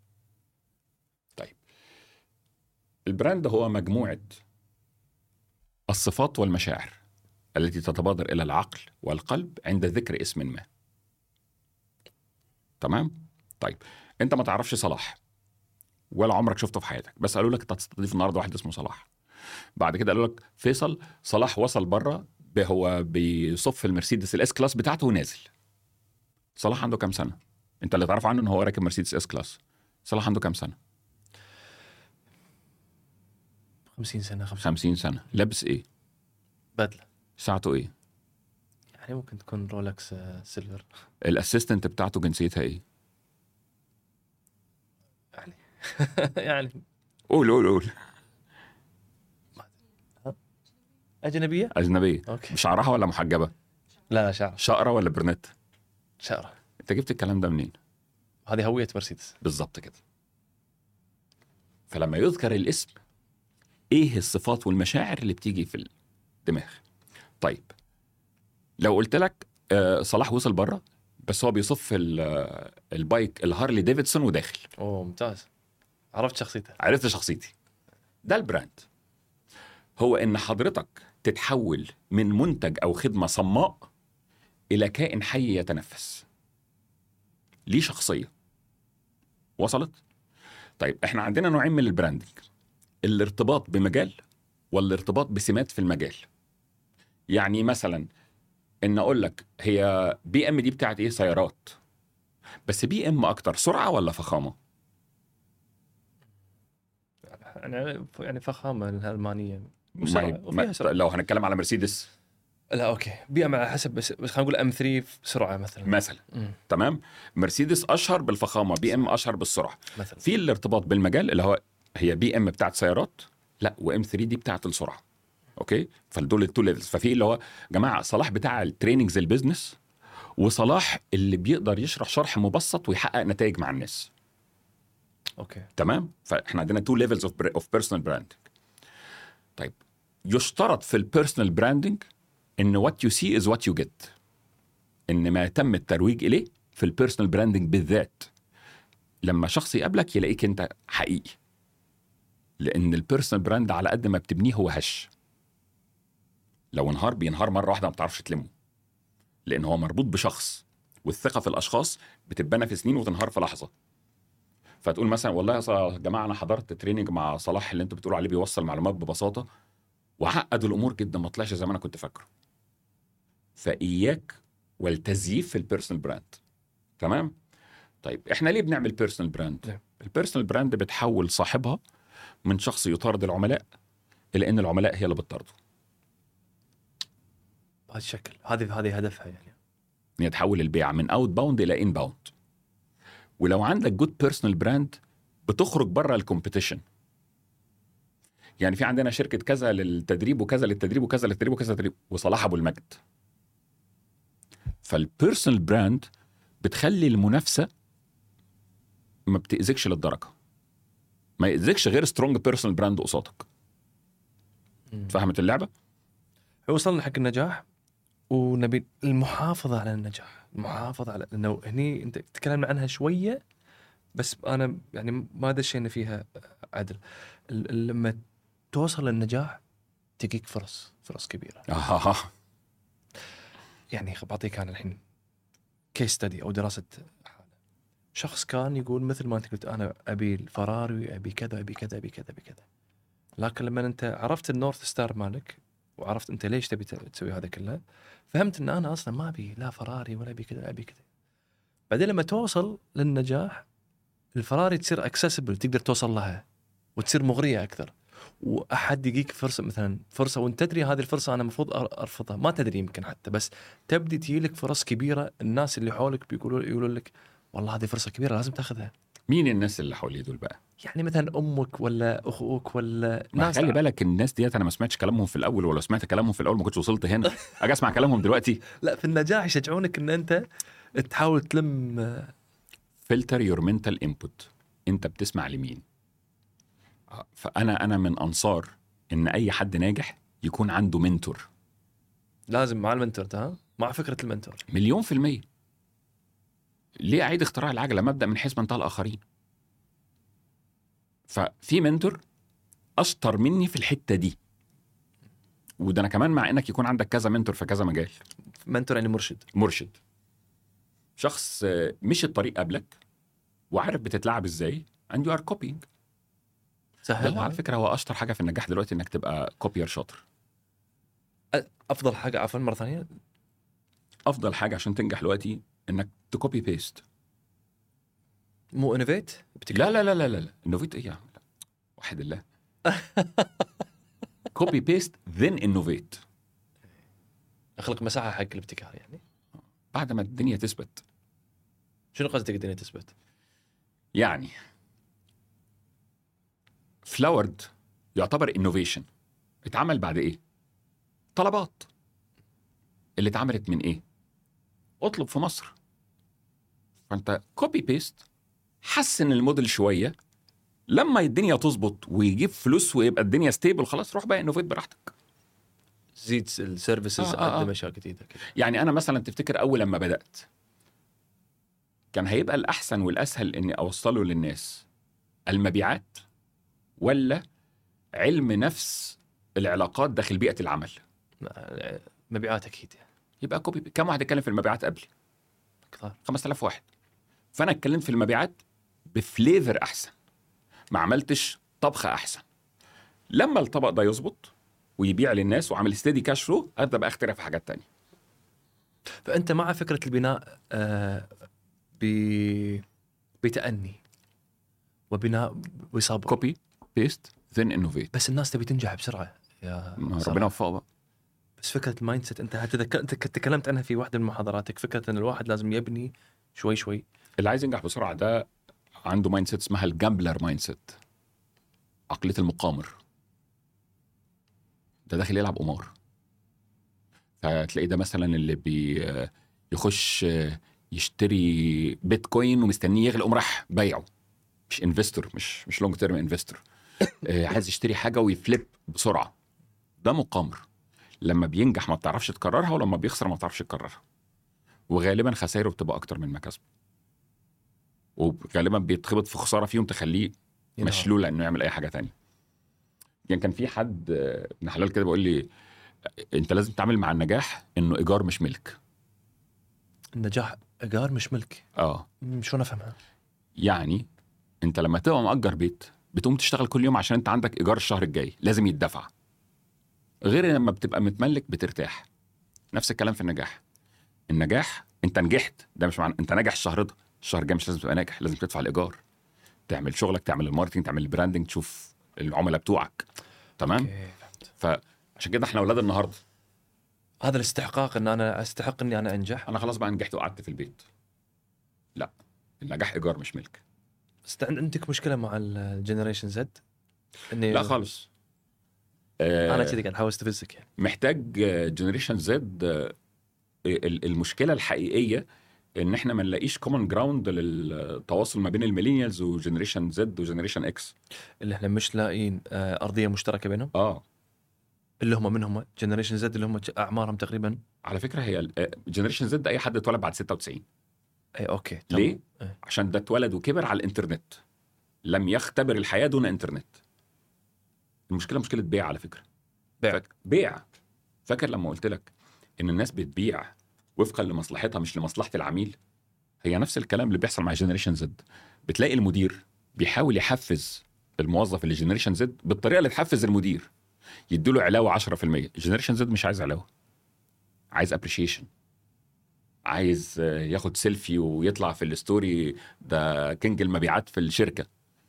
البراند هو مجموعه الصفات والمشاعر التي تتبادر الى العقل والقلب عند ذكر اسم ما تمام طيب انت ما تعرفش صلاح ولا عمرك شفته في حياتك بس قالوا لك انت هتستضيف النهارده واحد اسمه صلاح بعد كده قالوا لك فيصل صلاح وصل بره ب- هو بيصف المرسيدس الاس كلاس بتاعته ونازل صلاح عنده كام سنه انت اللي تعرف عنه ان هو راكب مرسيدس اس كلاس صلاح عنده كام سنه 50 سنه 50 50 سنه لابس ايه بدله ساعته ايه يعني ممكن تكون رولكس آه، سيلفر الاسيستنت بتاعته جنسيتها ايه يعني يعني قول قول قول اجنبيه اجنبيه اوكي بشعرها ولا محجبه لا لا شعر شقره ولا برنت شعره انت جبت الكلام ده منين هذه هويه مرسيدس بالظبط كده فلما يذكر الاسم ايه الصفات والمشاعر اللي بتيجي في الدماغ طيب لو قلت لك آه، صلاح وصل بره بس هو بيصف ال- آه، البايك الهارلي ديفيدسون وداخل اوه ممتاز عرفت شخصيته عرفت شخصيتي ده البراند هو ان حضرتك تتحول من منتج او خدمه صماء الى كائن حي يتنفس ليه شخصيه وصلت طيب احنا عندنا نوعين من البراندنج الارتباط بمجال والارتباط بسمات في المجال يعني مثلا ان اقول لك هي بي ام دي بتاعت ايه سيارات بس بي ام اكتر سرعه ولا فخامه يعني يعني فخامه الالمانيه ما وسرعة، هي- وفيها ما سرعة. لو هنتكلم على مرسيدس لا اوكي بي ام على حسب بس بس خلينا نقول ام 3 بسرعه مثلا مثلا مم. تمام مرسيدس اشهر بالفخامه بي ام اشهر بالسرعه مثلا في الارتباط بالمجال اللي هو هي بي ام بتاعت سيارات لا وام 3 دي بتاعت السرعه اوكي فدول التو ليفلز ففي اللي هو جماعه صلاح بتاع التريننجز البيزنس وصلاح اللي بيقدر يشرح شرح مبسط ويحقق نتائج مع الناس اوكي تمام فاحنا عندنا تو ليفلز اوف اوف بيرسونال براندنج طيب يشترط في البيرسونال براندنج ان وات يو سي از وات يو جيت ان ما تم الترويج اليه في البيرسونال براندنج بالذات لما شخص يقابلك يلاقيك انت حقيقي لان البيرسونال براند على قد ما بتبنيه هو هش لو انهار بينهار مره واحده ما بتعرفش تلمه لان هو مربوط بشخص والثقه في الاشخاص بتتبنى في سنين وتنهار في لحظه فتقول مثلا والله يا جماعه انا حضرت تريننج مع صلاح اللي انتوا بتقولوا عليه بيوصل معلومات ببساطه وعقد الامور جدا ما طلعش زي ما انا كنت فاكره فاياك والتزييف في البيرسونال براند تمام طيب احنا ليه بنعمل بيرسونال براند نعم. البيرسونال براند بتحول صاحبها من شخص يطارد العملاء الى ان العملاء هي اللي بتطارده بهذا الشكل هذه هذه هدفها يعني ان هي تحول البيع من اوت باوند الى ان باوند ولو عندك جود بيرسونال براند بتخرج بره الكومبيتيشن يعني في عندنا شركه كذا للتدريب وكذا للتدريب وكذا للتدريب وكذا للتدريب وصلاح ابو المجد فالبيرسونال براند بتخلي المنافسه ما بتاذكش للدرجه ما يأذكش غير سترونج بيرسونال براند قصادك فهمت اللعبه وصلنا حق النجاح ونبي المحافظه على النجاح المحافظه على انه هني انت تكلمنا عنها شويه بس انا يعني ما دشينا فيها عدل ال- ال- لما توصل للنجاح تجيك فرص فرص كبيره آه. يعني خ- بعطيك انا الحين كيس ستدي او دراسه حاله شخص كان يقول مثل ما انت قلت انا ابي الفراري ابي كذا ابي كذا ابي كذا ابي كذا لكن لما انت عرفت النورث ستار مالك وعرفت انت ليش تبي ت- تسوي هذا كله فهمت ان انا اصلا ما ابي لا فراري ولا ابي كذا ولا ابي كذا بعدين لما توصل للنجاح الفراري تصير اكسسبل تقدر توصل لها وتصير مغريه اكثر واحد يجيك فرصه مثلا فرصه وانت تدري هذه الفرصه انا المفروض أر- ارفضها ما تدري يمكن حتى بس تبدي تجي لك فرص كبيره الناس اللي حولك بيقولوا يقولوا لك والله هذه فرصه كبيره لازم تاخذها مين الناس اللي حواليه دول بقى يعني مثلا امك ولا اخوك ولا ما ناس خلي بالك الناس ديت انا ما سمعتش كلامهم في الاول ولو سمعت كلامهم في الاول ما كنتش وصلت هنا اجي اسمع كلامهم دلوقتي لا في النجاح يشجعونك ان انت تحاول تلم فلتر يور منتال انبوت انت بتسمع لمين آه، فانا انا من انصار ان اي حد ناجح يكون عنده منتور لازم مع المنتور ده ها؟ مع فكره المنتور مليون في المية ليه أعيد اختراع العجلة مبدأ من حيث منتهى الآخرين ففي منتور أشطر مني في الحتة دي وده أنا كمان مع إنك يكون عندك كذا منتور في كذا مجال منتور يعني مرشد مرشد شخص آه، مشي الطريق قبلك وعارف بتتلعب ازاي and you are copying ده سهل هو على فكره هو اشطر حاجه في النجاح دلوقتي انك تبقى كوبير شاطر افضل حاجه عفوا مره ثانيه افضل حاجه عشان تنجح دلوقتي انك تكوبي بيست مو انوفيت لا لا لا لا لا انوفيت ايه يا عم لا. وحد الله كوبي بيست ذن انوفيت اخلق مساحه حق الابتكار يعني بعد ما الدنيا تثبت شنو قصدك الدنيا تثبت؟ يعني فلاورد يعتبر انوفيشن اتعمل بعد ايه طلبات اللي اتعملت من ايه اطلب في مصر فانت كوبي بيست حسن الموديل شويه لما الدنيا تظبط ويجيب فلوس ويبقى الدنيا ستيبل خلاص روح بقى انوفيت براحتك زيد السيرفيسز آه، آه، آه. قدم اشياء جديده كذا يعني انا مثلا تفتكر اول لما بدات كان هيبقى الاحسن والاسهل اني اوصله للناس المبيعات ولا علم نفس العلاقات داخل بيئه العمل مبيعات اكيد يعني يبقى كوبي كم واحد اتكلم في المبيعات قبلي كثار 5000 واحد فانا اتكلمت في المبيعات بفليفر احسن ما عملتش طبخه احسن لما الطبق ده يظبط ويبيع للناس وعامل ستيدي كاش فلو ابدا بقى اخترع في حاجات تانية فانت مع فكره البناء آه ب... بتأني وبناء بصبر كوبي بيست ذن انوفيت بس الناس تبي تنجح بسرعه يا صلاح. ربنا يوفقه بقى بس فكره المايند سيت انت هتذكر انت كنت تكلمت عنها في واحده من محاضراتك فكره ان الواحد لازم يبني شوي شوي اللي عايز ينجح بسرعه ده عنده مايند سيت اسمها الجامبلر مايند سيت عقليه المقامر ده داخل يلعب قمار فتلاقيه ده مثلا اللي بي يخش يشتري بيتكوين ومستنيه يغلى قوم راح بايعه مش انفستور مش مش لونج تيرم انفستور عايز يشتري حاجه ويفليب بسرعه ده مقامر لما بينجح ما بتعرفش تكررها ولما بيخسر ما بتعرفش تكررها وغالبا خسائره بتبقى اكتر من مكاسبه وغالبا بيتخبط في خساره فيهم تخليه ينهار. مشلول انه يعمل اي حاجه تانية يعني كان في حد آه، ابن حلال كده بيقول لي انت لازم تتعامل مع النجاح انه ايجار مش ملك النجاح ايجار مش ملك اه م- شلون افهمها؟ يعني انت لما تبقى مأجر بيت بتقوم تشتغل كل يوم عشان انت عندك ايجار الشهر الجاي لازم يتدفع غير لما بتبقى متملك بترتاح نفس الكلام في النجاح النجاح انت نجحت ده مش معنى انت ناجح الشهر ده الشهر الجاي مش لازم تبقى ناجح لازم تدفع الايجار تعمل شغلك تعمل الماركتنج تعمل البراندنج تشوف العملاء بتوعك تمام اوكي فهمت فعشان كده احنا اولاد النهارده هذا الاستحقاق ان انا استحق اني انا انجح انا خلاص بقى نجحت وقعدت في البيت لا النجاح ايجار مش ملك بس عند- عندك مشكله مع الجنريشن زد اني لا خالص انا آه، كذا قاعد احاول استفزك يعني محتاج جنريشن زد المشكله الحقيقيه ان احنا ما نلاقيش كومن جراوند للتواصل ما بين الميلينيالز وجنريشن زد وجنريشن اكس اللي احنا مش لاقيين آه، ارضيه مشتركه بينهم اه اللي هم من هم جنريشن زد اللي هم ج- اعمارهم تقريبا على فكره هي جنريشن زد اي حد اتولد بعد 96 اي اوكي ليه؟ إيه. عشان ده اتولد وكبر على الانترنت لم يختبر الحياه دون انترنت المشكله مشكله بيع على فكره بيع. فاك... بيع فاكر لما قلت لك ان الناس بتبيع وفقا لمصلحتها مش لمصلحه العميل هي نفس الكلام اللي بيحصل مع جنريشن زد بتلاقي المدير بيحاول يحفز الموظف اللي جنريشن زد بالطريقه اللي تحفز المدير يديله علاوه 10% جنريشن زد مش عايز علاوه عايز ابريشيشن عايز آه، ياخد سيلفي ويطلع في الستوري ده كينج المبيعات في الشركه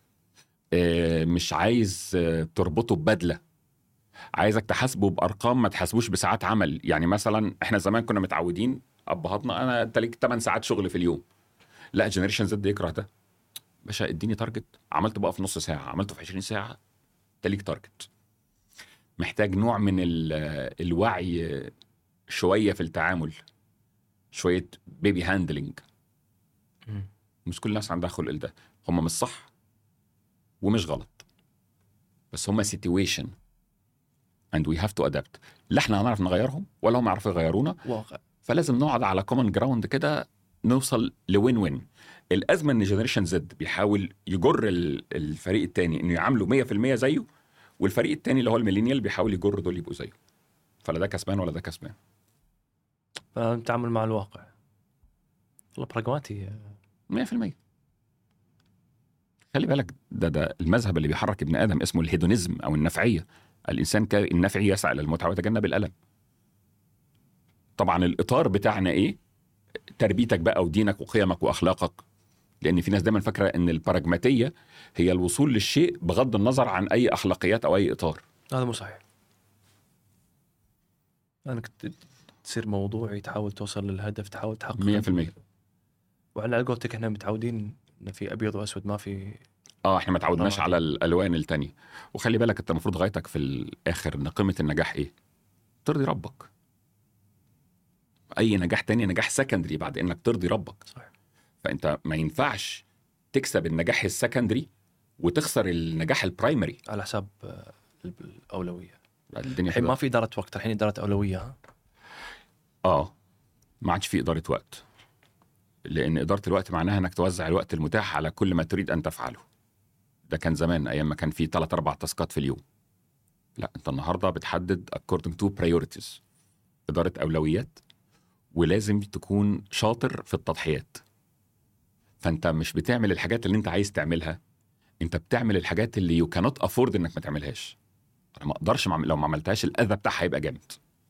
آه، مش عايز آه، تربطه ببدله عايزك تحاسبه بارقام ما تحاسبوش بساعات عمل يعني مثلا احنا زمان كنا متعودين ابهاتنا انا انت ليك 8 ساعات شغل في اليوم لا جنريشن زد يكره ده باشا اديني تارجت عملته بقى في نص ساعه عملته في 20 ساعه انت ليك تارجت محتاج نوع من ال- الوعي شويه في التعامل شويه بيبي هاندلنج مم. مش كل الناس عندها خلق لده هم مش صح ومش غلط بس هم سيتويشن and we have to adapt لا احنا هنعرف نغيرهم ولا هم يعرفوا يغيرونا واقع فلازم نقعد على كومن جراوند كده نوصل لوين وين الازمه ان جنريشن زد بيحاول يجر ال- الفريق التاني انه يعامله 100% زيه والفريق التاني اللي هو الميلينيال بيحاول يجر دول يبقوا زيه فلا ده كسبان ولا ده كسبان فنتعامل مع الواقع والله براغماتي 100% خلي بالك ده ده المذهب اللي بيحرك ابن ادم اسمه الهيدونيزم او النفعيه الانسان كائن نفعي يسعى الى المتعه ويتجنب الالم طبعا الاطار بتاعنا ايه تربيتك بقى ودينك وقيمك واخلاقك لان في ناس دايما فاكره ان البراجماتيه هي الوصول للشيء بغض النظر عن اي اخلاقيات او اي اطار هذا مو صحيح انك ت- تصير موضوعي تحاول توصل للهدف تحاول تحقق 100% وعلى قولتك احنا متعودين ان في ابيض واسود ما في اه احنا ما تعودناش طبعاً. على الالوان التانية وخلي بالك انت المفروض غايتك في الاخر ان قيمه النجاح ايه ترضي ربك اي نجاح تاني نجاح سكندري بعد انك ترضي ربك صحيح. فانت ما ينفعش تكسب النجاح السكندري وتخسر النجاح البرايمري على حساب آه، الاولويه الدنيا الحين تبقى- ما في اداره وقت الحين اداره اولويه ها اه ما عادش في اداره وقت لان اداره الوقت معناها انك توزع الوقت المتاح على كل ما تريد ان تفعله ده كان زمان ايام ما كان في ثلاث اربع تاسكات في اليوم لا انت النهارده بتحدد according to priorities اداره اولويات ولازم تكون شاطر في التضحيات فانت مش بتعمل الحاجات اللي انت عايز تعملها انت بتعمل الحاجات اللي يو كانوت افورد انك ما تعملهاش انا ما اقدرش مع- لو ما عملتهاش الاذى بتاعها هيبقى جامد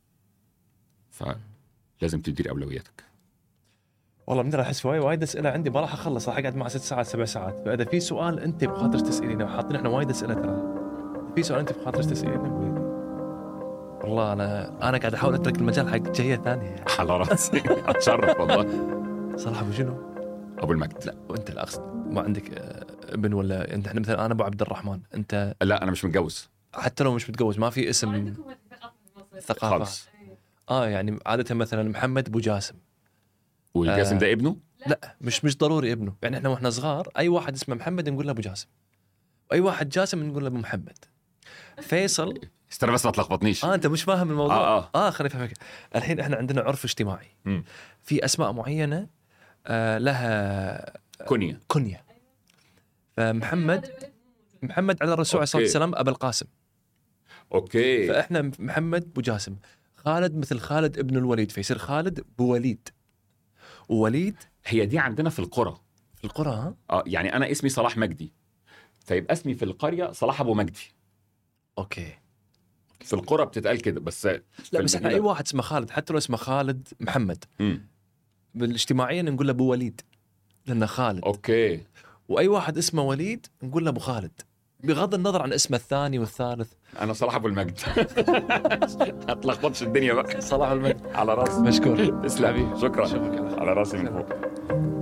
فلازم تدير اولوياتك والله من احس وايد وايد اسئله عندي ما راح اخلص راح اقعد مع ست ساعات سبع ساعات فاذا في سؤال انت بخاطرك تسالينه حاطين احنا وايد اسئله ترى في سؤال انت بخاطرك تسالينه والله انا انا قاعد احاول اترك المجال حق جهه ثانيه على راسي اتشرف والله صراحه أبو شنو؟ ابو المجد لا وانت لا اقصد ما عندك آه، ابن ولا انت احنا مثلا انا ابو عبد الرحمن انت لا انا مش متجوز حتى لو مش متجوز ما في اسم ثقافه خالص اه يعني عاده مثلا محمد ابو جاسم والجاسم آه. ده ابنه لا مش مش ضروري ابنه يعني احنا واحنا صغار اي واحد اسمه محمد نقول له ابو جاسم واي واحد جاسم نقول له ابو محمد فيصل استنى بس ما تلخبطنيش اه انت مش فاهم الموضوع آه، آه. اه خليني افهمك الحين احنا عندنا عرف اجتماعي مم. في اسماء معينه آه لها كونيا كنيه فمحمد محمد على الرسول عليه الصلاه أوكي. والسلام ابا القاسم اوكي فاحنا محمد ابو جاسم خالد مثل خالد ابن الوليد فيصير خالد بوليد ووليد هي دي عندنا في القرى في القرى ها اه يعني انا اسمي صلاح مجدي فيبقى اسمي في القريه صلاح ابو مجدي اوكي في القرى بتتقال كده بس لا بس احنا اي واحد اسمه خالد حتى لو اسمه خالد محمد مم. بالاجتماعيا نقول له ابو وليد لانه خالد اوكي واي واحد اسمه وليد نقول له ابو خالد بغض النظر عن اسمه الثاني والثالث انا صلاح ابو المجد هتلخبطش الدنيا بقى صلاح المجد على راسي مشكور تسلم حبيبي. شكرا شكرا على راسي من فوق